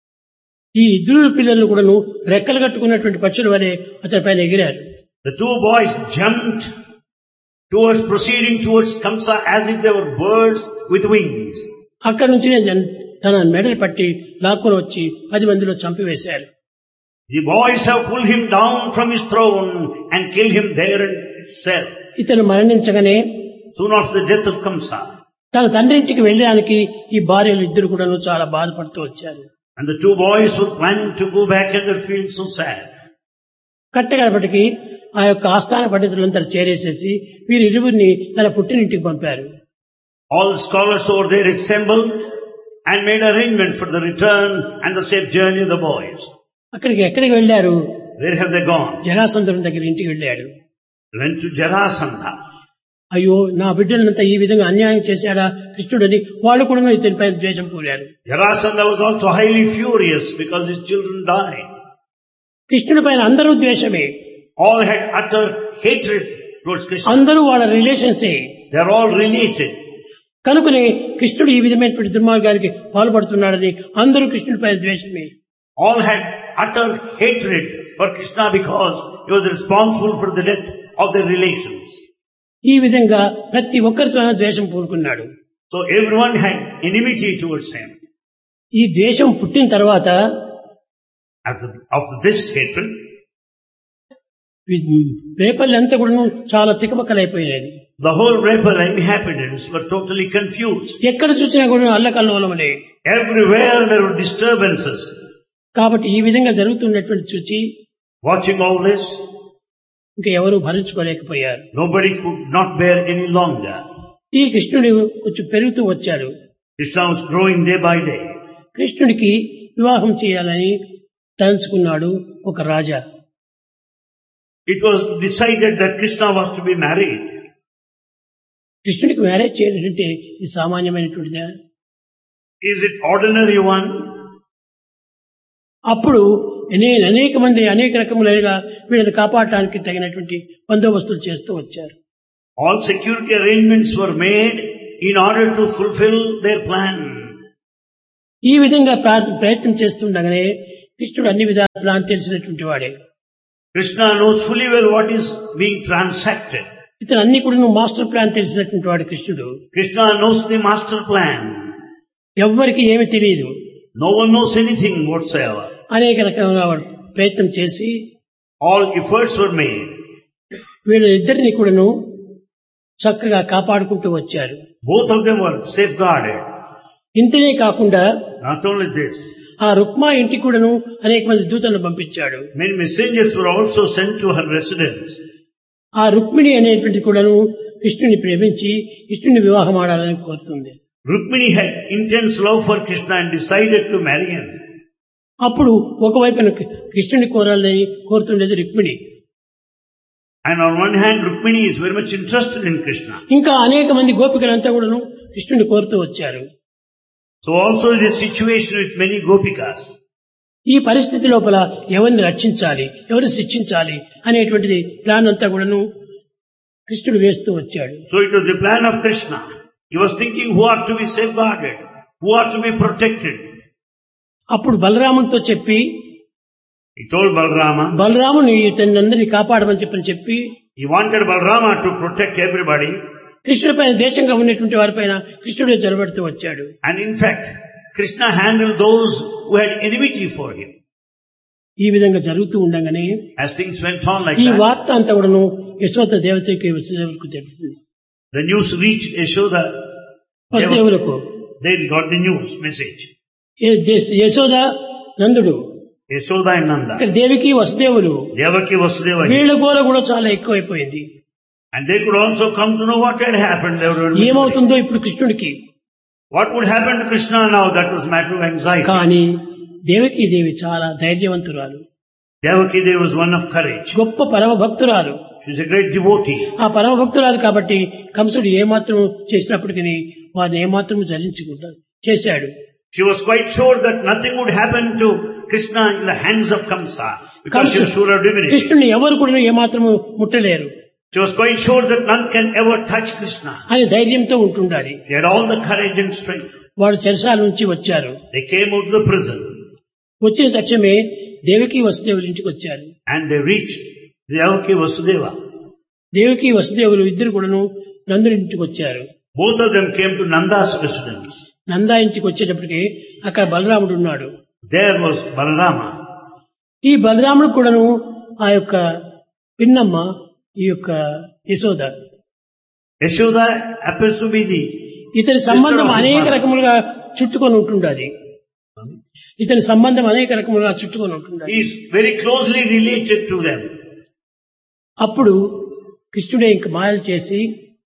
ఈ ఇద్దరు పిల్లలు కూడాను రెక్కలు కట్టుకున్నటువంటి పక్షుల వలె అతని పైన ఎగిరారు The two boys jumped towards proceeding towards Kamsa as if they were birds with wings. అక్కడి నుంచి నేను తన మెడలు పట్టి లాక్కొని వచ్చి పది మందిలో చంపివేశారు The boys have pulled him down from his throne and killed him there in itself. ఇతను మరణించగానే Soon after the death of Kamsa. తన తండ్రి ఇంటికి వెళ్ళడానికి ఈ భార్యలు ఇద్దరు కూడాను చాలా బాధపడుతూ వచ్చారు And the two boys were planning to go back and they feel so sad. కట్టగడపటికి ఆ యొక్క ఆస్థాన పండితులంతా చేరేసేసి వీరి ఇరువురిని తన పుట్టినింటికి పంపారు All the scholars over there assembled and made arrangement for the return and the safe journey of the boys. అక్కడికి ఎక్కడికి వెళ్ళారు Where have they gone? జరాసంధుని దగ్గర ఇంటికి వెళ్ళాడు They went to Jarasandha. అయ్యో నా బిడ్డలంతా ఈ విధంగా అన్యాయం చేశాడా కృష్ణుడని వాళ్ళు కూడా ఇతనిపై ద్వేషం పూరారు Jarasandha was also highly furious because his children died. కృష్ణుడి పైన అందరూ ద్వేషమే All had utter hatred towards Krishna. అందరూ వాళ్ళ రిలేషన్సే They are all related. కనుకనే కృష్ణుడు ఈ విధమైనటువంటి దుర్మార్గానికి పాల్పడుతున్నాడని అందరూ కృష్ణుడి పైన ద్వేషమే All had utter hatred for Krishna because he was responsible for the death of their relations. ఈ విధంగా ప్రతి ఒక్కరితో ద్వేషం పూనుకున్నాడు So everyone had enmity towards him. ఈ ద్వేషం పుట్టిన తర్వాత After, after this hatred, Repalle అంతా కూడా చాలా తికమకలైపోయినది the whole rebel inhabitants were totally confused. ఎక్కడ చూసినా కూడా అల్లకల్లోలమలే Everywhere there were disturbances. కాబట్టి ఈ విధంగా జరుగుతున్నటువంటి చూసి Watching all this, ఇంకా ఎవరు భరించుకోలేకపోయారు nobody could not bear any longer. ఈ కృష్ణుడు కొంచెం పెరుగుతూ వచ్చాడు Krishna was growing day by day. కృష్ణుడికి వివాహం చేయాలని తలుచుకున్నాడు ఒక రాజా It was decided that Krishna was to be married. కృష్ణుడికి మ్యారేజ్ చేయాలంటే ఇది సామాన్యమైనటువంటిదా Is it ordinary one? అప్పుడు నేను అనేక మంది అనేక రకములుగా వీళ్ళని కాపాడటానికి తగినటువంటి బందోబస్తులు చేస్తూ వచ్చారు All security arrangements were made in order to fulfill their plan. ఈ విధంగా ప్రా- ప్రయత్నం చేస్తుండగానే కృష్ణుడు అన్ని విధాల ప్లాన్ తెలిసినటువంటి వాడే Krishna knows fully well what is being transacted. ఇతను అన్ని కూడా నువ్వు మాస్టర్ ప్లాన్ తెలిసినటువంటి వాడు కృష్ణుడు Krishna knows the master plan. ఎవ్వరికి ఏమి తెలియదు No one knows anything whatsoever. అనేక రకముల వాడు ప్రయత్నం చేసి All efforts were made. వీళ్ళిద్దరిని కూడాను చక్కగా కాపాడుకుంటూ వచ్చారు Both of them were safeguarded. ఇంతనే కాకుండా Not only this, ఆ రుక్మా ఇంటికి కూడాను అనేక మంది దూతలను పంపించాడు many messengers were also sent to her residence. ఆ రుక్మిణి అనేటువంటి కూడాను కృష్ణుని ప్రేమించి కృష్ణుని వివాహం ఆడాలని కోరుతుంది Rukmini had intense love for Krishna and decided to marry him. అప్పుడు ఒకవైపున కృష్ణుని కోరాలని కోరుతుండేది Rukmini And on one hand, Rukmini is very much interested in Krishna. ఇంకా అనేక మంది గోపికలంతా కూడాను కృష్ణుని కోరుతూ వచ్చారు So also is a situation with many gopikas. ఈ పరిస్థితి లోపల ఎవరిని రక్షించాలి ఎవరిని శిక్షించాలి అనేటువంటిది ప్లాన్ అంతా కూడాను కృష్ణుడు వేస్తూ వచ్చాడు So it was the plan of Krishna. He was thinking who are to be safeguarded, who are to be protected. అప్పుడు బలరామునితో చెప్పి He told Balrama, బలరాముని ఇతన్ని అందరినీ కాపాడమని చెప్పని చెప్పి he wanted Balrama to protect everybody. కృష్ణుడి పైన దేశంగా ఉన్నటువంటి వారిపైన కృష్ణుడే జలబడుతూ వచ్చాడు And in fact, Krishna handled those who had enmity for him. ఈ విధంగా జరుగుతూ ఉండగానే As things went on like ఈ that, వార్త అంతా కూడాను యశోద దేవతకి వసుదేవులకు తెలిసింది the news reached Yashoda. వసుదేవులకు They got the news message. ఏ- దేశ- యశోద నందుడు Yashoda and Nanda. ఇక్కడ దేవికి వసుదేవులు Devaki Vasudeva. వీళ్ళ గోల కూడా చాలా ఎక్కువైపోయింది And they could also come to know what had happened. They were ఏమవుతుందో ఇప్పుడు కృష్ణుడికి What would happen to Krishna now? That was matter of anxiety. కానీ దేవకి దేవి చాలా ధైర్యవంతురాలు Devaki Devi was one of courage. గొప్ప పరమ భక్తురాలు She's a great devotee. ఆ పరమ భక్తురాలు కాబట్టి కంసుడు ఏమాత్రం చేసినప్పటికీ వారిని ఏమాత్రం జరించకుండా చేశాడు She was quite sure that nothing would happen to Krishna in the hands of Kamsa because she was sure of divinity. కృష్ణుని ఎవరు కూడా ఏమాత్రము ముట్టలేరు She was quite sure that none can ever touch Krishna. అని ధైర్యంతో ఉంటుండాలి She had all the courage and strength. వాడు చెరసాల నుంచి వచ్చారు They came out of the prison వచ్చిన తక్షణమే దేవకి వసుదేవుల ఇంటికి వచ్చారు and they reached Devaki Vasudeva. Devaki వసుదేవులు ఇద్దరు కూడాను నందుని ఇంటికి వచ్చారు Both of them came to Nanda's residence. Nanda ఇంటికి వచ్చేటప్పటికి అక్కడ బలరాముడు ఉన్నాడు There was Balarama. ఈ బలరాముడు కూడాను ఆ యొక్క పిన్నమ్మ ఈ యొక్క Yashoda Yashoda happens to be the ఇతని సంబంధం Sister of అనేక Mother. రకములుగా చుట్టుకొని ఉంటుండాలి ఇతని సంబంధం అనేక రకములుగా చుట్టుకొని ఉంటుండాలి He is very closely related to them. అప్పుడు కృష్ణుడే ఇంక మాయలు చేసి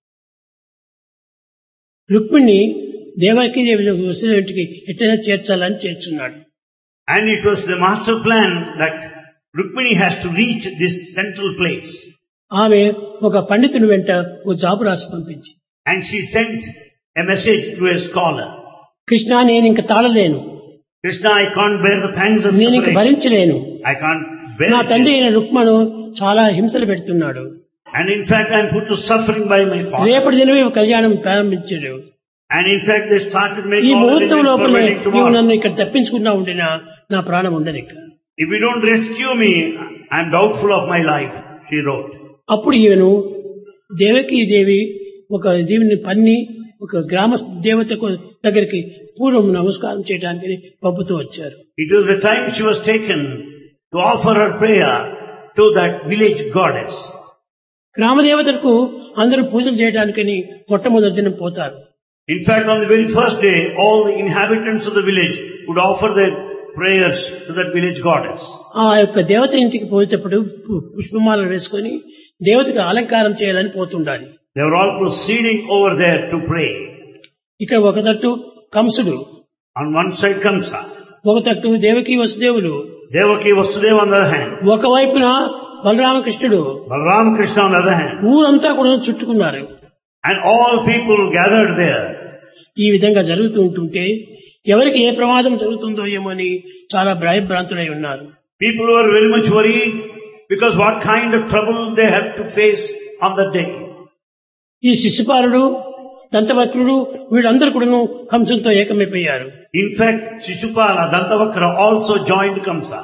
రుక్మిణి దేవకి వసుదేవుడికి ఎట్లయినా చేర్చాలని చేర్చున్నాడు And it was the master plan that Rukmini has to reach this central place. ఆమె ఒక పండితుని వెంట ఓ జాబు రాసి పంపించి And she sent a message to a scholar. Krishna నేను ఇంక తాళలేను Krishna, I can't bear the pangs of నేను ఇంక suffering. భరించలేను I can't bear నా తండ్రి it. అయిన రుక్మను చాలా హింసలు పెడుతున్నాడు And in fact, I'm put to suffering by my father. రేపటి దినమే కళ్యాణం ప్రారంభించాడు And in fact, they started ఈ making all ముహూర్తం arrangements for లోపలే wedding నీవు tomorrow. నన్ను ఇక్కడ తప్పించుకున్నా ఉండినా నా ప్రాణం ఉండదు ఇక్కడ If you don't rescue me, I'm doubtful of my life, she wrote. అప్పుడు ఈమెను దేవకి దేవి ఒక దీవిని పన్ని ఒక గ్రామ దేవతకు దగ్గరికి పూర్వం నమస్కారం చేయడానికి పంపుతూ వచ్చారు It was the time she was taken to offer her prayer to that village goddess. గ్రామ దేవతలకు అందరూ పూజలు చేయడానికని మొట్టమొదటి దినం పోతారు In fact, on the very first day, all the inhabitants of the village would offer their prayers to that village goddess. ఆ యొక్క దేవత ఇంటికి పోయేటప్పుడు పు- పుష్పమాలలు వేసుకొని దేవతకు అలంకారం చేయాలని పోతుండాలి They were all proceeding over there to pray. ఇక్కడ ఒక తట్టు కంసుడు On one side Kamsa, ఒక తట్టు Devaki వసుదేవులు Devaki Vasudeva on the other hand, ఒకవైపున బలరామకృష్ణుడు Balaram Krishna on the other hand, ఊరంతా కూడా చుట్టుకున్నారు and all people gathered there. ఈ విధంగా జరుగుతూ ఉంటుంటే ఎవరికి ఏ ప్రమాదం జరుగుతుందో ఏమో అని చాలా భయభ్రాంతులై ఉన్నారు People were very much worried because what kind of trouble they had to face on that day. ఈ శిశుపాలుడు దంతవక్రుడు వీళ్ళందరూ కూడాను కంసంతో ఏకమైపోయారు In fact, Shishupala, Dantavakra also joined Kamsa.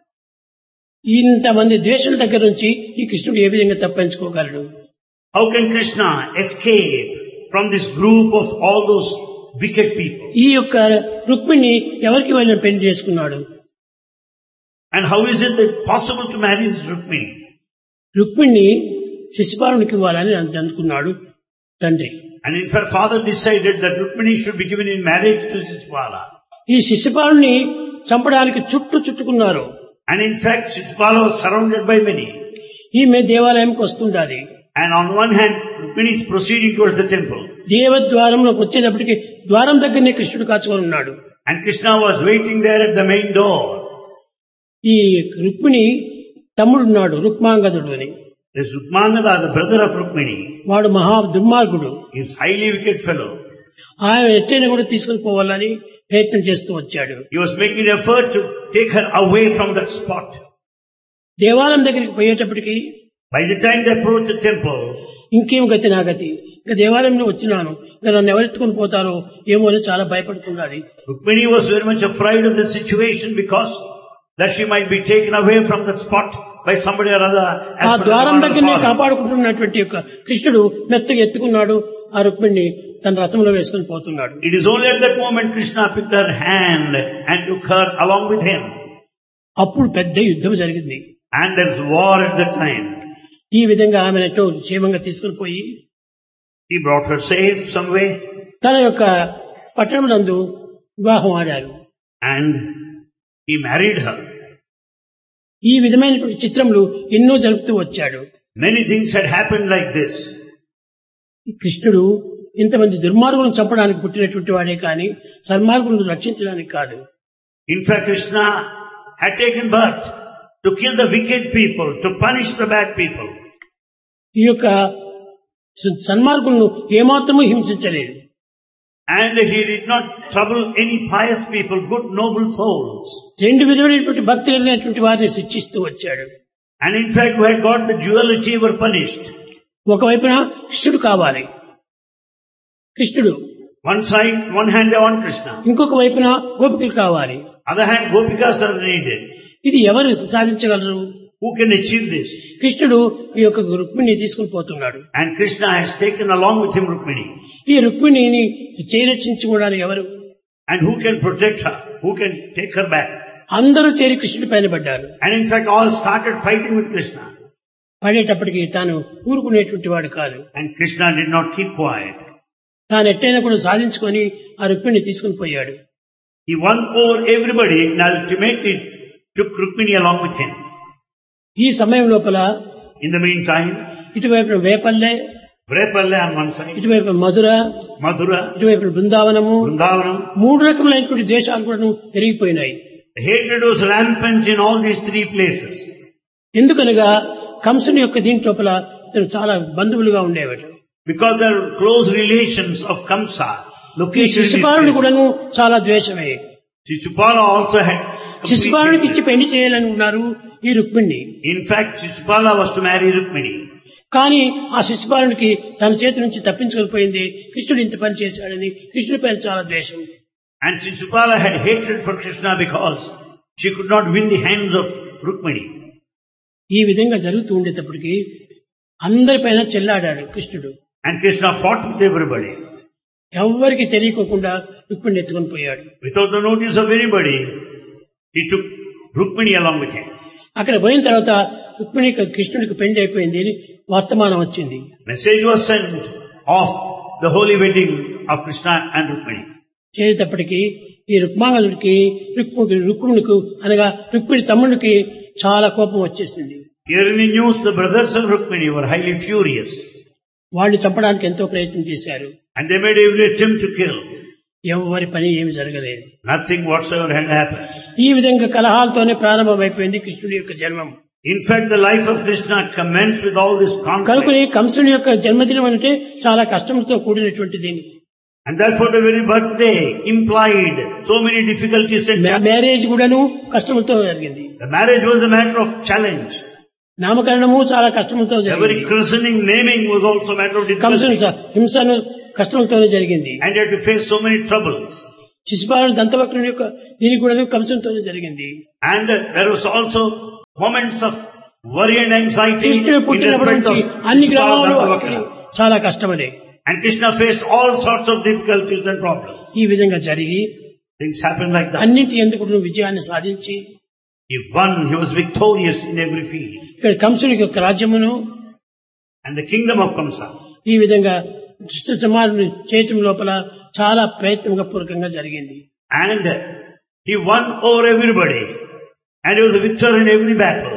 ఇంతమంది ద్వేషం దగ్గర నుంచి ఈ కృష్ణుడు ఏ విధంగా తప్పించుకోగలడు How can Krishna escape from this group of all those wicked people? ఈ యొక్క రుక్మిణి ఎవరికి వెళ్ళిన పెళ్లి చేసుకున్నాడు And how is it that possible to marry this Rukmini? Rukmini శిశుపాలునికి ఇవ్వాలని అను- అనుకున్నాడు తండ్రి And in fact, father decided that Rukmini should be given in marriage to Shishupala. ఈ శిశుపాలుని చంపడానికి చుట్టూ చుట్టుకున్నారు And in fact, Shishupala was surrounded by many. ఈమె దేవాలయంకి వస్తుండాలి And on one hand, Rukmini is proceeding towards the temple. దేవద్వారంలోకి వచ్చేటప్పటికి ద్వారం దగ్గరనే కృష్ణుడు కాచుకొని ఉన్నాడు And Krishna was waiting there at the main door. ఈ రుక్మిణి తమ్ముడున్నాడు రుక్మాంగదుడు అని This Rukmangada, the brother of Rukmini, వాడు మహా దుర్మార్గుడు is highly wicked fellow. ఆయన ఎట్టైనా కూడా తీసుకుని పోవాలని ప్రయత్నం చేస్తూ వచ్చాడు He was making an effort to take her away from that spot. దేవాలయం దగ్గరికి పోయేటప్పటికి By the time they approached the temple, ఇంకేం గతి నా గతి ఇంకా దేవాలయంలో వచ్చినాను ఇంకా నన్ను ఎవరెత్తుకొని పోతారో ఏమో అని చాలా భయపడుతున్నది Rukmini was very much afraid of the situation because that she might be taken away from that spot by somebody or other. as ఆ per the ద్వారం command of the దగ్గరనే father. కాపాడుకుంటున్నటువంటి యొక్క కృష్ణుడు మెత్తగా ఎత్తుకున్నాడు ఆ రుక్మిణిని తన రథంలో వేసుకొని పోతున్నాడు It is only at that moment Krishna picked her hand and took her along with him. అప్పుడు పెద్ద యుద్ధం జరిగింది And there was war at that time. ఈ విధంగా ఆమెను ఎటో క్షేమంగా తీసుకుని పోయి He brought her safe some way తన యొక్క పట్టణం నందు వివాహం ఆడారు and he married her. ఈ విధమైనటువంటి చిత్రములు ఎన్నో జరుపుతూ వచ్చాడు Many things had happened like this. ఈ కృష్ణుడు ఇంతమంది దుర్మార్గులను చంపడానికి పుట్టినటువంటి వాడే కానీ సన్మార్గులను రక్షించడానికి కాదు In fact, Krishna had taken birth to kill the wicked people, to punish the bad people. ఈ యొక్క స- సన్మార్గులను ఏమాత్రమూ హింసించలేదు And he did not trouble any pious people, good noble souls. రెండు విధమైనటువంటి భక్తి కలిగినటువంటి వారిని శిక్షిస్తూ వచ్చాడు And in fact, who had got the duality were punished. ఒకవైపున కృష్ణుడు కావాలి కృష్ణుడు One side, one hand they want Krishna. ఇంకొక వైపున గోపికలు కావాలి Other hand, Gopikas are needed. ఇది ఎవరు సాధించగలరు Who can achieve this? కృష్ణుడు ఈ యొక్క రుక్మిణిని తీసుకుని పోతున్నాడు And Krishna has taken along with him Rukmini. ఈ రుక్మిణిని చేరక్షించుకోవడానికి ఎవరు And who can protect her? Who can take her back? అందరూ చేరి కృష్ణుడి పైన పడ్డారు And in fact, all started fighting with Krishna. పడేటప్పటికి తాను ఊరుకునేటువంటి వాడు కాదు And Krishna did not keep quiet. తాను ఎట్టైనా కూడా సాధించుకొని ఆ రుక్మిణిని తీసుకుని పోయాడు He won over everybody and ultimately took Rukmini along with him. ఈ సమయం లోపల In the meantime, ఇటువైపున వేపల్లె Vrepalla on one side, ఇటువైపు మధుర Madhura, ఇటువైపు బృందావనము Vrindavanam. మూడు రకములైనటువంటి దేశాలు కూడా పెరిగిపోయినాయి The hatred was rampant in all these three places. ఎందుకనగా కంసుని యొక్క దీంట్ లోపల ఇతను చాలా బంధువులుగా ఉండేవాడు Because there are close relations of Kamsa ఈ located in these శిశుపాలుని places. కూడాను చాలా ద్వేషమే Shishupala also had complete శిశుపాలునికి ఇచ్చి hatred. పెళ్లి చేయాలని ఉన్నారు ఈ Rukmini In fact, Shishupala was to marry Rukmini. కానీ ఆ శిశుపాలునికి తన చేతి నుంచి తప్పించుకొని పోయింది కృష్ణుడు ఇంత పని చేశాడని కృష్ణుడి పైన చాలా ద్వేషం And Shishupala had hatred for Krishna because she could not win the hands of Rukmini. ఈ విధంగా జరుగుతూ ఉండేటప్పటికి అందరిపైన చెల్లాడాడు కృష్ణుడు And Krishna fought with everybody. ఎవ్వరికి తెలియకోకుండా రుక్మిణి ఎత్తుకొని పోయాడు Without the notice of anybody, he took Rukmini along with him. అక్కడ పోయిన తర్వాత రుక్మిణికి కృష్ణుడికి పెళ్లి అయిపోయింది అని వర్తమానం వచ్చింది Message was sent of the holy wedding of Krishna and Rukmini. చేసేటప్పటికి ఈ రుక్మాంగదుడికి రుక్ముడికి రుక్మునికి అనగా రుక్మిణి తమ్ముడికి చాలా కోపం వచ్చేసింది Hearing the news, the brothers of Rukmini were highly furious వాడిని చంపడానికి ఎంతో ప్రయత్నం చేశారు and they made every attempt to kill. ఎవరి పని ఏమి జరగలేదు Nothing whatsoever had happened. ఈ విధంగా కలహాలతోనే ప్రారంభమైపోయింది కృష్ణుడి యొక్క జన్మం In fact, the life of Krishna commenced with all this conflict. కనుకని కంసుని యొక్క జన్మదినం అంటే చాలా కష్టంతో కూడినటువంటిది And therefore the very birthday implied so many difficulties and మ్యా- challenges. మ్యారేజ్ కూడాను కష్టంతో జరిగింది The marriage was a matter of challenge. నామకరణము చాలా కష్టంతో Every జరిగింది christening, naming was also a matter of కంసుని difficulty. స- హింసను కష్టంతోనే జరిగింది And he had to face so many troubles. శిశుపాలుడు దంతవక్రుని యొక్క దీనికి కూడా కంసంతోనే జరిగింది And uh, there was also moments of worry and anxiety in కృష్ణుడు పుట్టినప్పటి respect of నుంచి అన్ని గ్రామాలు Dantavakra. చాలా కష్టమనే And Krishna faced all sorts of difficulties and problems. ఈ విధంగా జరిగి Things happened like that. అన్నింటి ఎందుకు నువ్వు విజయాన్ని సాధించి He won, he was victorious in every field. ఇక్కడ కంసుని యొక్క రాజ్యమును And the kingdom of Kamsa. ఈ విధంగా దుష్ట సమాజం చేయటం లోపల చాలా ప్రయత్నంగా పూర్వకంగా జరిగింది And he won over everybody. And he was a victor in every battle.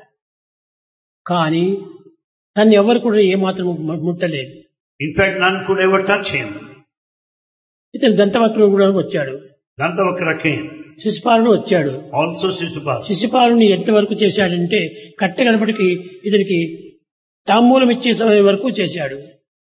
కానీ తను ఎవరు కూడా ఏమాత్రం ము- ముట్టలేదు In fact, none could ever touch him. ఇతను దంతవక్రుడు కూడా వచ్చాడు Dantavakra came. శిశుపాలుడు వచ్చాడు Also Sisupal. శిశుపాలుని ఎంతవరకు చేశాడంటే కట్టగడపటికి ఇతనికి తాంబూలం ఇచ్చే సమయం వరకు చేశాడు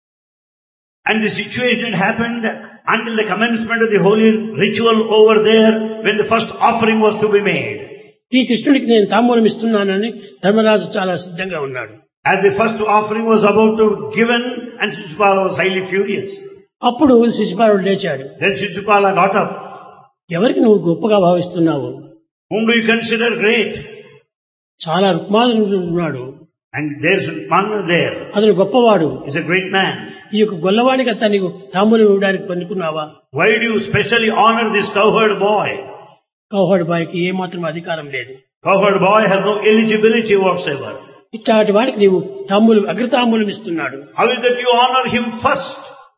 And the situation had happened until the commencement of the holy ritual over there when the first offering was to be made. ఈ కృష్ణుడికి నేను తాంబూలం ఇస్తున్నానని ధర్మరాజు చాలా సిద్ధంగా ఉన్నాడు As the first offering was about to be given and Sisupala was highly furious. అప్పుడు శిశుపాలుడు లేచాడు Then Sisupala got up. ఎవరికి నువ్వు గొప్పగా భావిస్తున్నావు Whom do you consider great? చాలా రుక్మానుడు ఉన్నాడు And there's one there. అతను గొప్పవాడు He's a great man. ఈ యొక్క గొల్లవాడికి అతనికి తాంబూలం ఇవ్వడానికి పనుకున్నావా Why do you specially honor this cowherd boy? కౌహడు బాయికి ఏమాత్రం అధికారం లేదు Cowherd boy has no eligibility whatsoever. ఇట్లాంటి వాడికి నీవు తాంబూలం అగ్రతాంబూలం ఇస్తున్నాడు How is that you honor him first?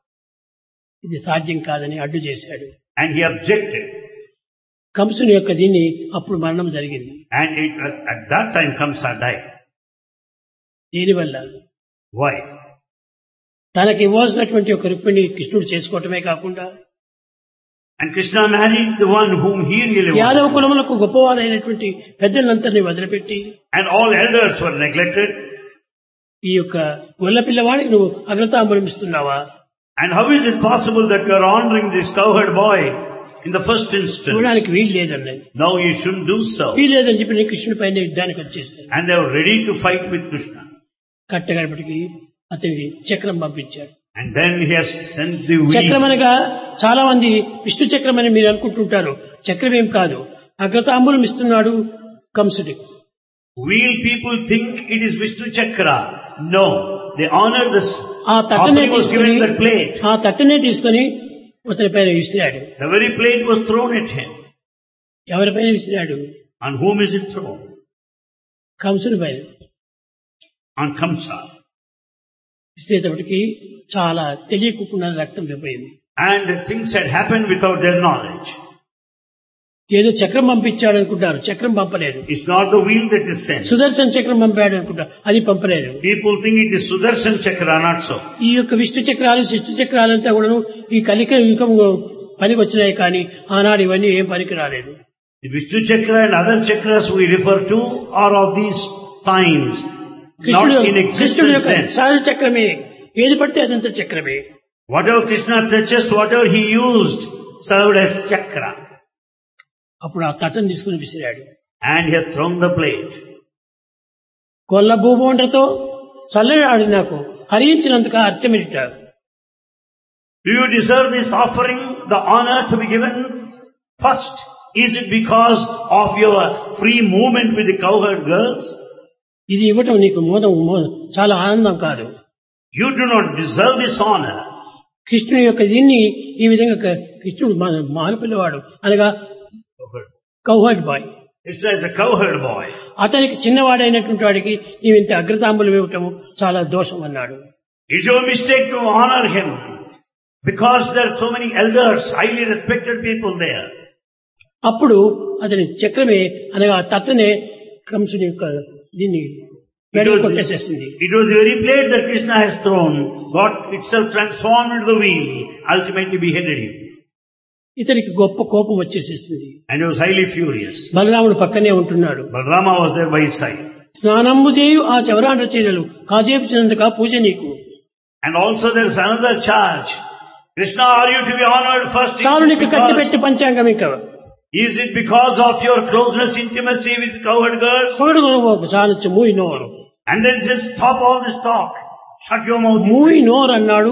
ఇది సాధ్యం కాదని అడ్డు చేశాడు And he objected. కంసుని యొక్క దీన్ని అప్పుడు మరణం జరిగింది And it, at that time Kamsa died. దీనివల్ల Why? తనకి ఇవ్వాల్సినటువంటి ఒక రుక్మిణి కృష్ణుడు చేసుకోవటమే కాకుండా And Krishna married the one whom he really Yadava wanted. కులములకు గొప్పవారైనటువంటి పెద్దలందరినీ వదిలిపెట్టి And all elders were neglected. ఈ యొక్క గొల్ల పిల్లవాడికి నువ్వు అగ్రతాంబూలం ఇస్తున్నావా And how is it possible that you are honoring this cowherd boy in the first instance? ఇవ్వడానికి వీలు లేదన్నది No, you shouldn't do so. వీలు లేదని చెప్పి నేను కృష్ణుడి పైన యుద్ధానికి వచ్చేస్తాను And they were ready to fight with Krishna. కట్టగడపటికి అతనికి చక్రం పంపించాడు And then he has sent the చక్రం wheel. అనగా చాలా మంది విష్ణు చక్రం అని మీరు అనుకుంటుంటారు చక్రం ఏం కాదు అగ్రతాంబూలం ఇస్తున్నాడు కంసుడికి Wheel people think it is Vishnu Chakra. No, they honor this. ఆ తట్టనే Offering was తీసుకొని given in that plate. ఆ తట్టనే తీసుకొని అతని పైన విసిరాడు The very plate was thrown at him. ఎవరిపైన విసిరాడు On whom is it thrown? కంసుడి పైన On Kamsa. విసిరేటప్పటికి చాలా తెలియకుండా రక్తం విపోయింది And things had happened without their knowledge. ఏదో చక్రం పంపించాడు అనుకుంటారు చక్రం పంపలేదు It's not the wheel that is sent. Sudarshan చక్రం పంపాడు అనుకుంటారు అది పంపలేదు People think it is Sudarshan Chakra, not so. ఈ యొక్క విష్ణు చక్రాలు శిష్టు చక్రాలంతా కూడాను ఈ కలిక యుగం పనికి వచ్చినాయి కానీ ఆనాడు ఇవన్నీ ఏం పనికి రాలేదు The Vishnu Chakra and other chakras we refer to are of these times, కృష్ణుడు not in కృష్ణుడు existence యొక్క then. సహజ చక్రమే ఏది పడితే అదంతా చక్రమే Whatever Krishna touches, whatever he used, served as chakra. అప్పుడు ఆ తట్టను తీసుకుని విసిరాడు And he has thrown the plate. కొల్ల భూభోండ్రతో చల్లని ఆడి నాకు హరించినందుకు అర్చమిట Do you deserve this offering, the honor to be given first? Is it because of your free movement with the cowherd girls? ఇది ఇవ్వటం నీకు మోదం మో- చాలా ఆనందం కాదు You do not deserve this honor. కృష్ణుని యొక్క దీన్ని ఈ విధంగా క- కృష్ణుడు మా- మానపిల్లవాడు అనగా cowherd boy Krishna is a cowherd boy. అతనికి చిన్నవాడైనటువంటి వాడికి నీవు ఇంత అగ్రతాంబులు ఇవ్వటం చాలా దోషం అన్నాడు It's your mistake to honor him because there are so many elders, highly respected people there. అప్పుడు అతని చక్రమే అనగా ఆ తట్టనే కంసుని యొక్క దీన్ని It వెనక్కి was, కొట్టేసేసింది it was the very plate that Krishna has thrown, got itself transformed into the wheel, ultimately beheaded him. ఇతనికి గొప్ప కోపం వచ్చేసేసింది And he was highly furious. బలరాముడు పక్కనే ఉంటున్నాడు Balrama was there by his side. స్నానంబు చేయు ఆ చవరాండ్ర చీరలు కాజేపించినందుక పూజ నీకు And also there is another charge. Krishna, are you to be honored first? చాలు Is it నీకు కట్టి because, పెట్టి పంచాంగం ఇంకా is it because of your closeness, intimacy with cowherd girls? పొగడు చాలు మూయి నోరు And then he said, stop all this talk. Shut your mouth. he మూయి said. నోర్ అన్నాడు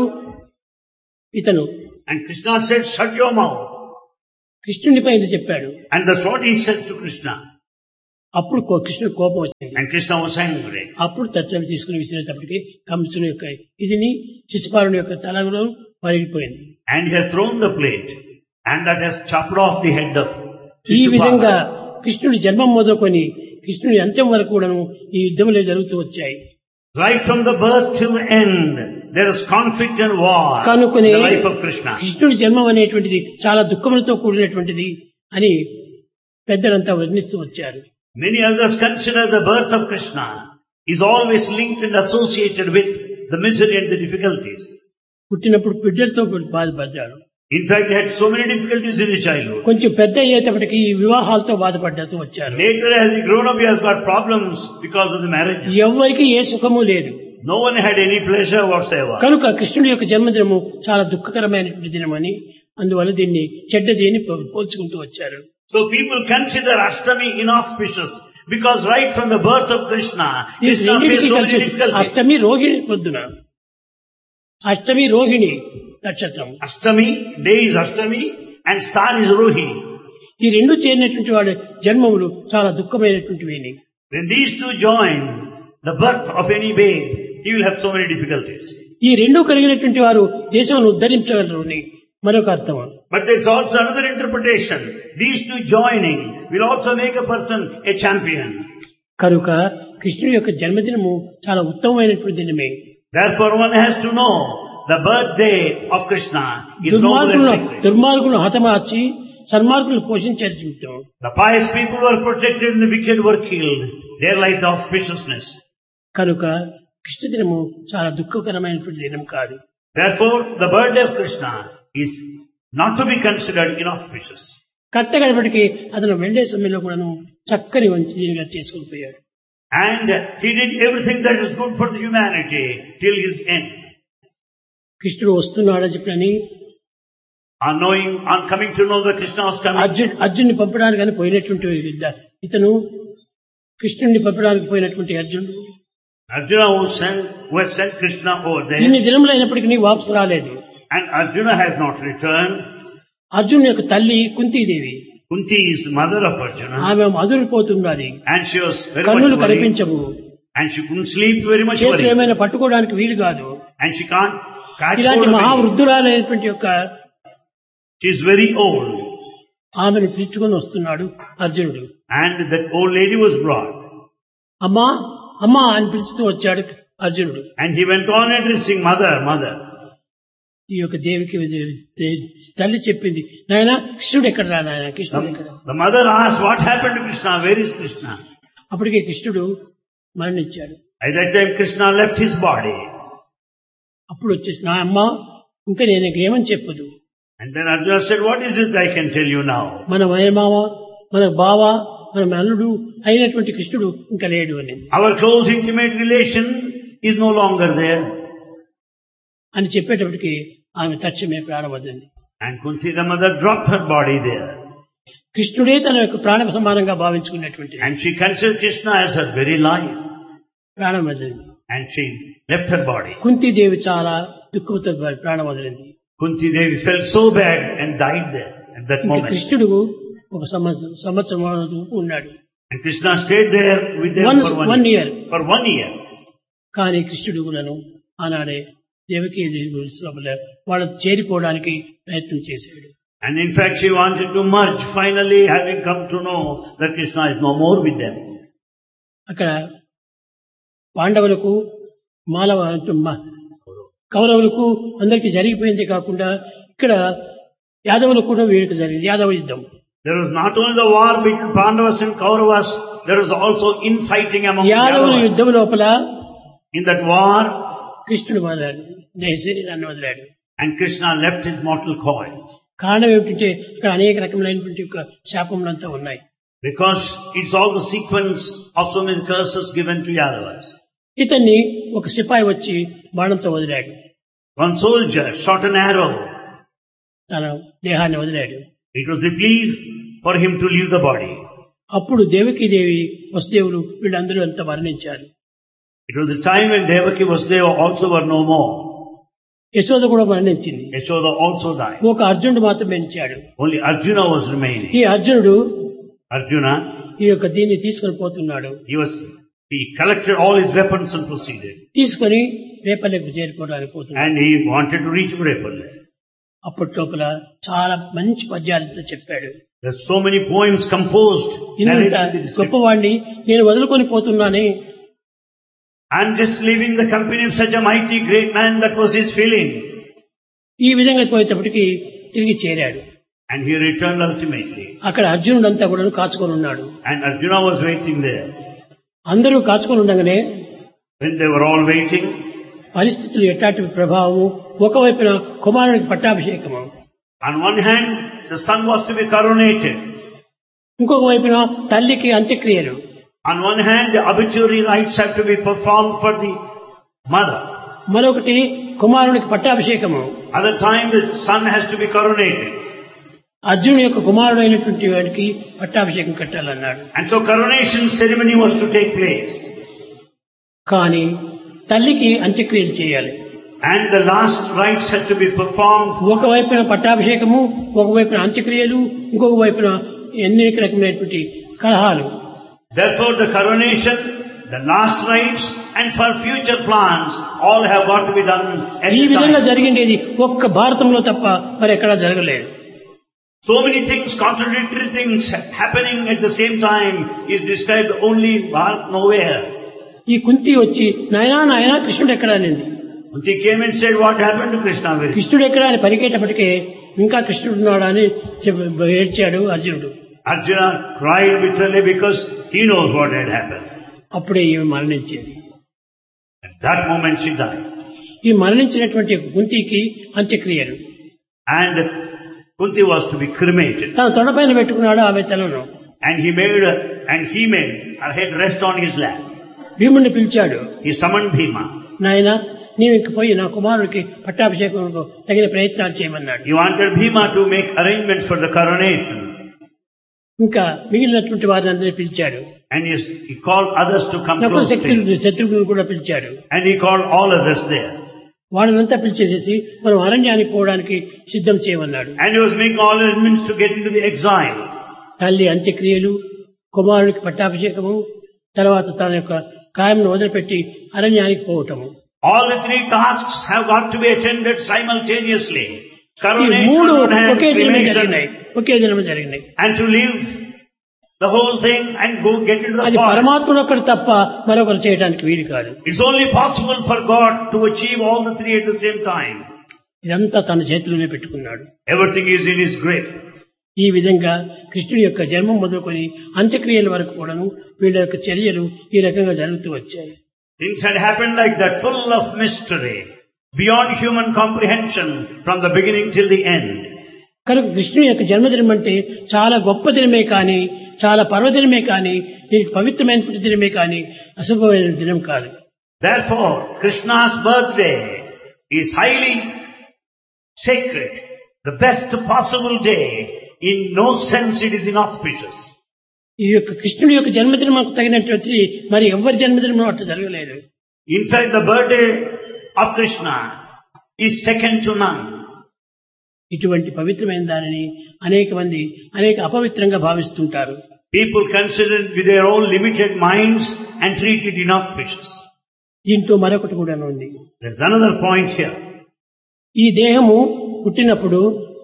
ఇతను And Krishna said, shut your mouth. కృష్ణుని పైన చెప్పాడు And that's what he said to Krishna. అప్పుడు కో- కృష్ణుడు కోపం వచ్చింది And Krishna was angry. అప్పుడు తత్వం తీసుకుని విసిరేటప్పటికి కంసుని యొక్క ఇదిని శిశుపాలుని యొక్క తలలో పరిగిపోయింది And he has thrown the plate. And that has chopped off the head of ఈ విధంగా Shishupala. కృష్ణుడి జన్మం మొదలుకొని కృష్ణుడి అంత్యం వరకు కూడాను ఈ యుద్ధములే జరుగుతూ వచ్చాయి Right from the birth till the end, there is conflict and war in కనుకొని the life of Krishna. కృష్ణుడి జన్మం అనేటువంటిది చాలా దుఃఖములతో కూడినటువంటిది అని పెద్దలంతా వర్ణిస్తూ వచ్చారు Many others consider the birth of Krishna is always linked and associated with the misery and the difficulties. పుట్టినప్పుడు బిడ్డలతో బాధపడ్డాడు In fact, he had so many difficulties in his childhood. కొంచెం పెద్ద అయ్యేటప్పటికి ఈ వివాహాలతో బాధపడ్డతూ వచ్చారు Later, as he grown up, he has got problems because of the marriage. ఎవ్వరికి ఏ సుఖము లేదు No one had any pleasure whatsoever. కనుక కృష్ణుడి యొక్క జన్మదినము చాలా దుఃఖకరమైనటువంటి దినమని అందువల్ల దీన్ని చెడ్డది అని పో- పోల్చుకుంటూ వచ్చారు So people consider Ashtami inauspicious because right from the birth of Krishna, ఈ Krishna రెండింటికి faced so many కలిసి difficulties. అష్టమి రోహిణి పొద్దున అష్టమి రోహిణి నక్షత్రం Ashtami, day is Ashtami and star is Rohini. ఈ రెండు చేరినటువంటి వాడి జన్మములు చాలా దుఃఖమైనటువంటివి When these two join the birth of any babe, he will have so many difficulties. ఈ రెండు కలిగినటువంటి వారు దేశమును ఉద్ధరించగలరు అని మరొక అర్థం But there's also another interpretation. These two joining will also make a person a champion. కనుక కృష్ణుడి యొక్క జన్మదినము చాలా ఉత్తమమైనటువంటి దినమే Therefore one has to know the birthday of Krishna is noble and దుర్మార్గులను sacred. దుర్మార్గులను హతమార్చి సన్మార్గులను పోషించే జీవితం The pious people who are protected and the wicked were killed. There lies the auspiciousness. కనుక కృష్ణ దినము చాలా దుఃఖకరమైనటువంటి దినం కాదు Therefore the birthday of Krishna is not to be considered inauspicious. కట్ట గడపటికి అతను వెళ్లే సమయంలో కూడాను చక్కని మంచి దీనిగా చేసుకుని పోయాడు And he did everything that is good for the humanity till his end. కృష్ణుడు వస్తున్నాడని చెప్పని On knowing, on coming to know that Krishna was coming, Arjun అర్జున్ని పంపడానికి అని పోయినటువంటి విద్య- ఇతను కృష్ణుడిని పంపడానికి పోయినటువంటి అర్జునుడు Arjuna who sent, who has sent Krishna over ఇన్ని there, దినములు అయినప్పటికీ నీ వాపసు రాలేదు and Arjuna has not returned. Arjun యొక్క తల్లి Kuntidevi Kunti is the mother of Arjuna, ఆమె మధురిపోతున్నది and she was very కన్నులు much worried, కనిపించవు and she couldn't sleep very much చేతులు worried, ఏమైనా పట్టుకోవడానికి వీలు కాదు and she can't catch ఇలాంటి hold of it. మహావృద్ధురాలైనటువంటి యొక్క She is very old, ఆమెను పిలుచుకొని వస్తున్నాడు అర్జునుడు and that old lady was brought, అమ్మా అమ్మా అని పిలుచుతూ వచ్చాడు అర్జునుడు and he went on addressing mother, mother. ఈ యొక్క దేవికి తల్లి చెప్పింది నాయన కృష్ణుడు ఎక్కడ రా నాయన కృష్ణుడు ఎక్కడ The, the mother asked, what happened to Krishna? Where is Krishna? అప్పటికే కృష్ణుడు మరణించాడు At that time Krishna left his body. అప్పుడు వచ్చేసి నా అమ్మ ఇంకా నేను ఇంక ఏమని చెప్పదు And then Arjuna said, what is it I can tell you now? మన మామ మన బావ మన అల్లుడు అయినటువంటి కృష్ణుడు ఇంకా లేడు అని Our close intimate relation is no longer there. అని చెప్పేటప్పటికి ఆమె తక్షణమే ప్రాణవద్దండి And Kunti the mother dropped her body there. కృష్ణుడే తన యొక్క ప్రాణ సమానంగా భావించుకున్నటువంటి And she considered Krishna as her very life. ప్రాణం వదిలింది And she left her body. Kuntidevi చాలా దుఃఖంతో ప్రాణం వదిలింది Kunti Devi felt so bad and died there at that ఇంకా moment. కృష్ణుడు ఒక సంవత్సరం సంవత్సరం వరకు ఉన్నాడు And Krishna stayed there with them one for one one year. Year For one year. కానీ కృష్ణుడు కూడాను ఆనాడే దేవకీ లోపల వాళ్ళు చేరిపోవడానికి ప్రయత్నం చేశాడు And in fact she wanted to merge finally having come to know that Krishna is no more with them. అక్కడ పాండవులకు మాలవ మ- కౌరవులకు అందరికీ జరిగిపోయింది కాకుండా ఇక్కడ యాదవులకు కూడా వీరికి జరిగింది యాదవ యుద్ధం There was not only the war between Pandavas and Kauravas, there was also infighting among యాదవుల Yadavas. యుద్ధం లోపల In that war, కృష్ణుడు వదిలాడు దేశ శరీరాన్ని వదిలాడు and Krishna left his mortal coil. కారణం ఏమిటంటే ఇక్కడ అనేక రకములైనటువంటి యొక్క శాపములంతా ఉన్నాయి Because it's all the sequence of so many curses given to Yadavas. ఇతన్ని ఒక సిపాయి వచ్చి బాణంతో వదిలాడు One soldier shot an arrow. తన దేహాన్ని వదిలాడు It was the plea for him to leave the body. అప్పుడు దేవకీదేవి వసుదేవులు వీళ్ళందరూ అంతా మరణించారు It was the time when Devaki was there also were no more. Yashoda కూడా మరణించింది Yashoda also died. ఒక అర్జునుడు మాత్రమే నిలిచాడు Only Arjuna was remaining. ఈ అర్జునుడు Arjuna, ఈ యొక్క దీన్ని తీసుకొని పోతున్నాడు he was, he collected all his weapons and proceeded. తీసుకొని రేపల్లెకు చేరుకోవడానికి పోతున్నాడు And he wanted to reach Vrepalli. అప్పట్లోపల చాలా మంచి పద్యాలతో చెప్పాడు There's so many poems composed. ఇంత narrated in the script. గొప్పవాణ్ణి నేను వదులుకొని పోతున్నానే I'm just leaving the company of such a mighty great man, that was his feeling. ఈ విధంగా పోయేటప్పటికి తిరిగి చేరాడు And he returned ultimately. అక్కడ అర్జునుడంతా కూడా కాచుకొని ఉన్నాడు And Arjuna was waiting there. అందరూ కాచుకొని ఉండగానే When they were all waiting, పరిస్థితులు ఎట్లాంటి ప్రభావము ఒకవైపున కుమారునికి పట్టాభిషేకము on one hand, the son was to be coronated. ఇంకొక వైపున తల్లికి అంత్యక్రియలు On one hand, the obituary rites have to be performed for the mother. మరొకటి కుమారునికి పట్టాభిషేకము Other time, the son has to be coronated. అర్జునుడి యొక్క కుమారుడు అయినటువంటి వాడికి పట్టాభిషేకం కట్టాలన్నాడు And so coronation ceremony was to take place. కానీ తల్లికి అంత్యక్రియలు చేయాలి And the last rites had to be performed. ఒకవైపున పట్టాభిషేకము ఒకవైపున అంత్యక్రియలు ఇంకొక వైపున అనేక రకమైనటువంటి కలహాలు Therefore, the coronation, the last rites, and for future plans, all have got to be done at ఈ a విధంగా time. జరిగిండేది ఒక్క భారతంలో తప్ప మరి ఎక్కడా జరగలేదు So many things, contradictory things happening at the same time is described only in Bharat, nowhere. ఈ కుంతి వచ్చి నాయనా నాయనా కృష్ణుడు ఎక్కడా అనింది Once he came and said, what happened to Krishna? Very కృష్ణుడు ఎక్కడా అని పరిగేటప్పటికే ఇంకా కృష్ణుడు ఉన్నాడా అని చెప్ప- ఏడ్చాడు అర్జునుడు Arjuna cried bitterly because he knows what had happened. అప్పుడే ఈమె మరణించింది At that moment she died. ఈ మరణించినటువంటి కుంతికి అంత్యక్రియలు And Kunti was to be cremated. తన తొడపైన పెట్టుకున్నాడు ఆమె తలను And he made, a, and he made her head rest on his lap. భీముడిని పిలిచాడు He summoned Bhima. నాయన నీవు ఇంక పోయి నా కుమారుడికి పట్టాభిషేకం తగిన ప్రయత్నాలు చేయమన్నాడు He wanted Bhima to make arrangements for the coronation. ఇంకా మిగిలినటువంటి వారిని అందరినీ పిలిచాడు And he, he called others to come Nakula close to him. శక్తులు శత్రుఘ్నులు కూడా పిలిచాడు And he called all others there. వాళ్ళనంతా పిలిచేసేసి మనం అరణ్యానికి పోవడానికి సిద్ధం చేయమన్నాడు And he was making all arrangements to get into the exile. తల్లి అంత్యక్రియలు కుమారుడికి పట్టాభిషేకము తర్వాత తన యొక్క కాయంను వదిలిపెట్టి అరణ్యానికి పోవటము All the three tasks have got to be attended simultaneously. ఈ Coronation మూడు on one hand, ఒకే దినమే cremation, జరిగినాయి ఒకే దినమే జరిగినాయి and to leave the whole thing and go get into the అది forest. పరమాత్మను ఒక్కడు తప్ప మరొకరు చేయడానికి వీలు కాదు It's only possible for God to achieve all the three at the same time. ఇదంతా తన చేతిలోనే పెట్టుకున్నాడు Everything is in His grip. ఈ విధంగా కృష్ణుడి యొక్క జన్మం మొదలుకొని అంత్యక్రియల వరకు కూడాను వీళ్ళ యొక్క చర్యలు ఈ రకంగా జరుగుతూ వచ్చాయి Things had happened like that, full of mystery, beyond human comprehension from the beginning till the end. కనుక కృష్ణుని యొక్క జన్మదినం అంటే చాలా గొప్ప దినమే కానీ చాలా పర్వదినమే కానీ దీనికి పవిత్రమైనటువంటి దినమే కానీ అశుభమైన దినం కాదు Therefore, Krishna's birthday is highly sacred, the best possible day. In no sense it is inauspicious. ఈ యొక్క కృష్ణుడి యొక్క జన్మదినం తగినటువంటి మరి ఎవరి జన్మదినం అట్లా జరగలేదు In fact, the birthday of Krishna is second to none. ఇటువంటి పవిత్రమైన దానిని అనేక మంది అనేక అపవిత్రంగా భావిస్తుంటారు People consider it with their own limited minds and treat it inauspicious. దీంట్లో మరొకటి కూడా ఉంది There's another point here. ఈ దేహము పుట్టినప్పుడు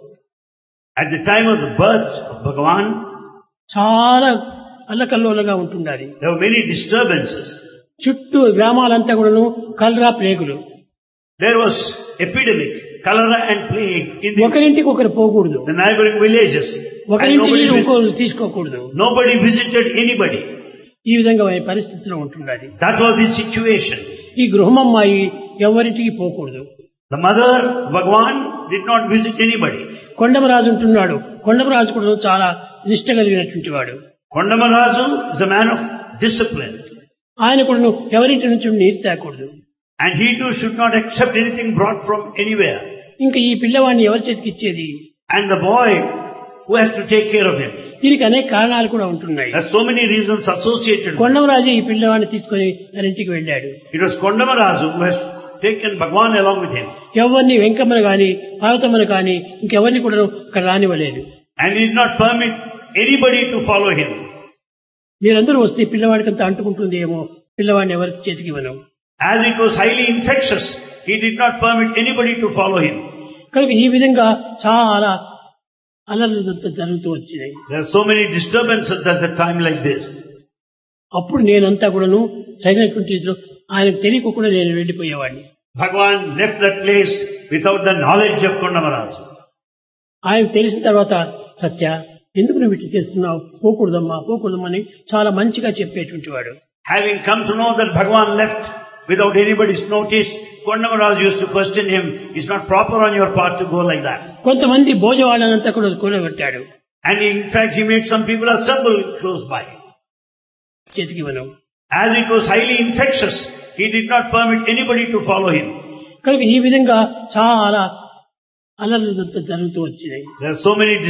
At the time of the birth of Bhagavan, చాలా అల్లకల్లోలగా ఉంటుండాలి there were many disturbances. చుట్టూ గ్రామాలంతా కూడాను కలరా ప్లేగులు There was epidemic, cholera and plague in the, ఒకరింటికి ఒకరు పోకూడదు the neighboring villages. And ఒకరింటి nobody, నీరు vis- ఇంకొకరు తీసుకోకూడదు nobody visited anybody. ఈ విధంగా వారి పరిస్థితిలో ఉంటుండాలి That was the situation. ఈ గృహమమ్మాయి ఎవరింటికి పోకూడదు The mother, Bhagavan, did not visit anybody. Kondamaraju ఉంటున్నాడు కొండమరాజు కూడా చాలా నిష్ట కలిగినటువంటి వాడు Kondamarazu is a man of discipline. ఆయన కూడా ఎవరింటి నుంచి నీరు తేకూడదు And he too should not accept anything brought from anywhere. ఇంకా ఈ పిల్లవాడిని ఎవరి చేతికి ఇచ్చేది And the boy who has to take care of him. దీనికి అనేక కారణాలు కూడా ఉంటున్నాయి There are so many reasons associated with it. Kondamaraju ఈ పిల్లవాడిని తీసుకొని తన ఇంటికి వెళ్ళాడు It was Kondamarazu who has taken Bhagwan along with him. ఎవరిని వెంకమ్మను గాని పార్వతమ్మను గాని ఇంకెవరిని కూడా అక్కడ రానివ్వలేదు And he did not permit anybody to follow him. మీరందరూ వస్తే పిల్లవాడికి అంత అంటుకుంటుంది ఏమో పిల్లవాడిని ఎవరికి చేతికి ఇవ్వను As it was highly infectious, he did not permit anybody to follow him. కనుక ఈ విధంగా చాలా అలర్లు జరుగుతూ వచ్చినాయి There are so many disturbances at the time like this. అప్పుడు నేనంతా కూడాను సరైనటువంటి రీతిలో ఆయనకు తెలియకుండా నేను వెళ్ళిపోయేవాడిని Bhagwan left that place without the knowledge of Kondamarazu. ఆయనకు తెలిసిన తర్వాత సత్య ఎందుకు నువ్వు ఇట్లా చేస్తున్నావు పోకూడదమ్మా పోకూడదమ్మా అని చాలా మంచిగా చెప్పేటువంటి వాడు Having come to know that Bhagwan left without anybody's notice, Kondamarazu used to question him, it's not proper on your part to go like that. కొంతమంది భోజవాళ్ళనంతా కూడా కూడబెట్టాడు And in fact, he made some people assemble close by. చేతికి ఇవ్వను As it was highly infectious, he did not permit anybody to follow him. కనుక ఈ విధంగా చాలా అలర్లు జరుగుతూ వచ్చినాయి There are so many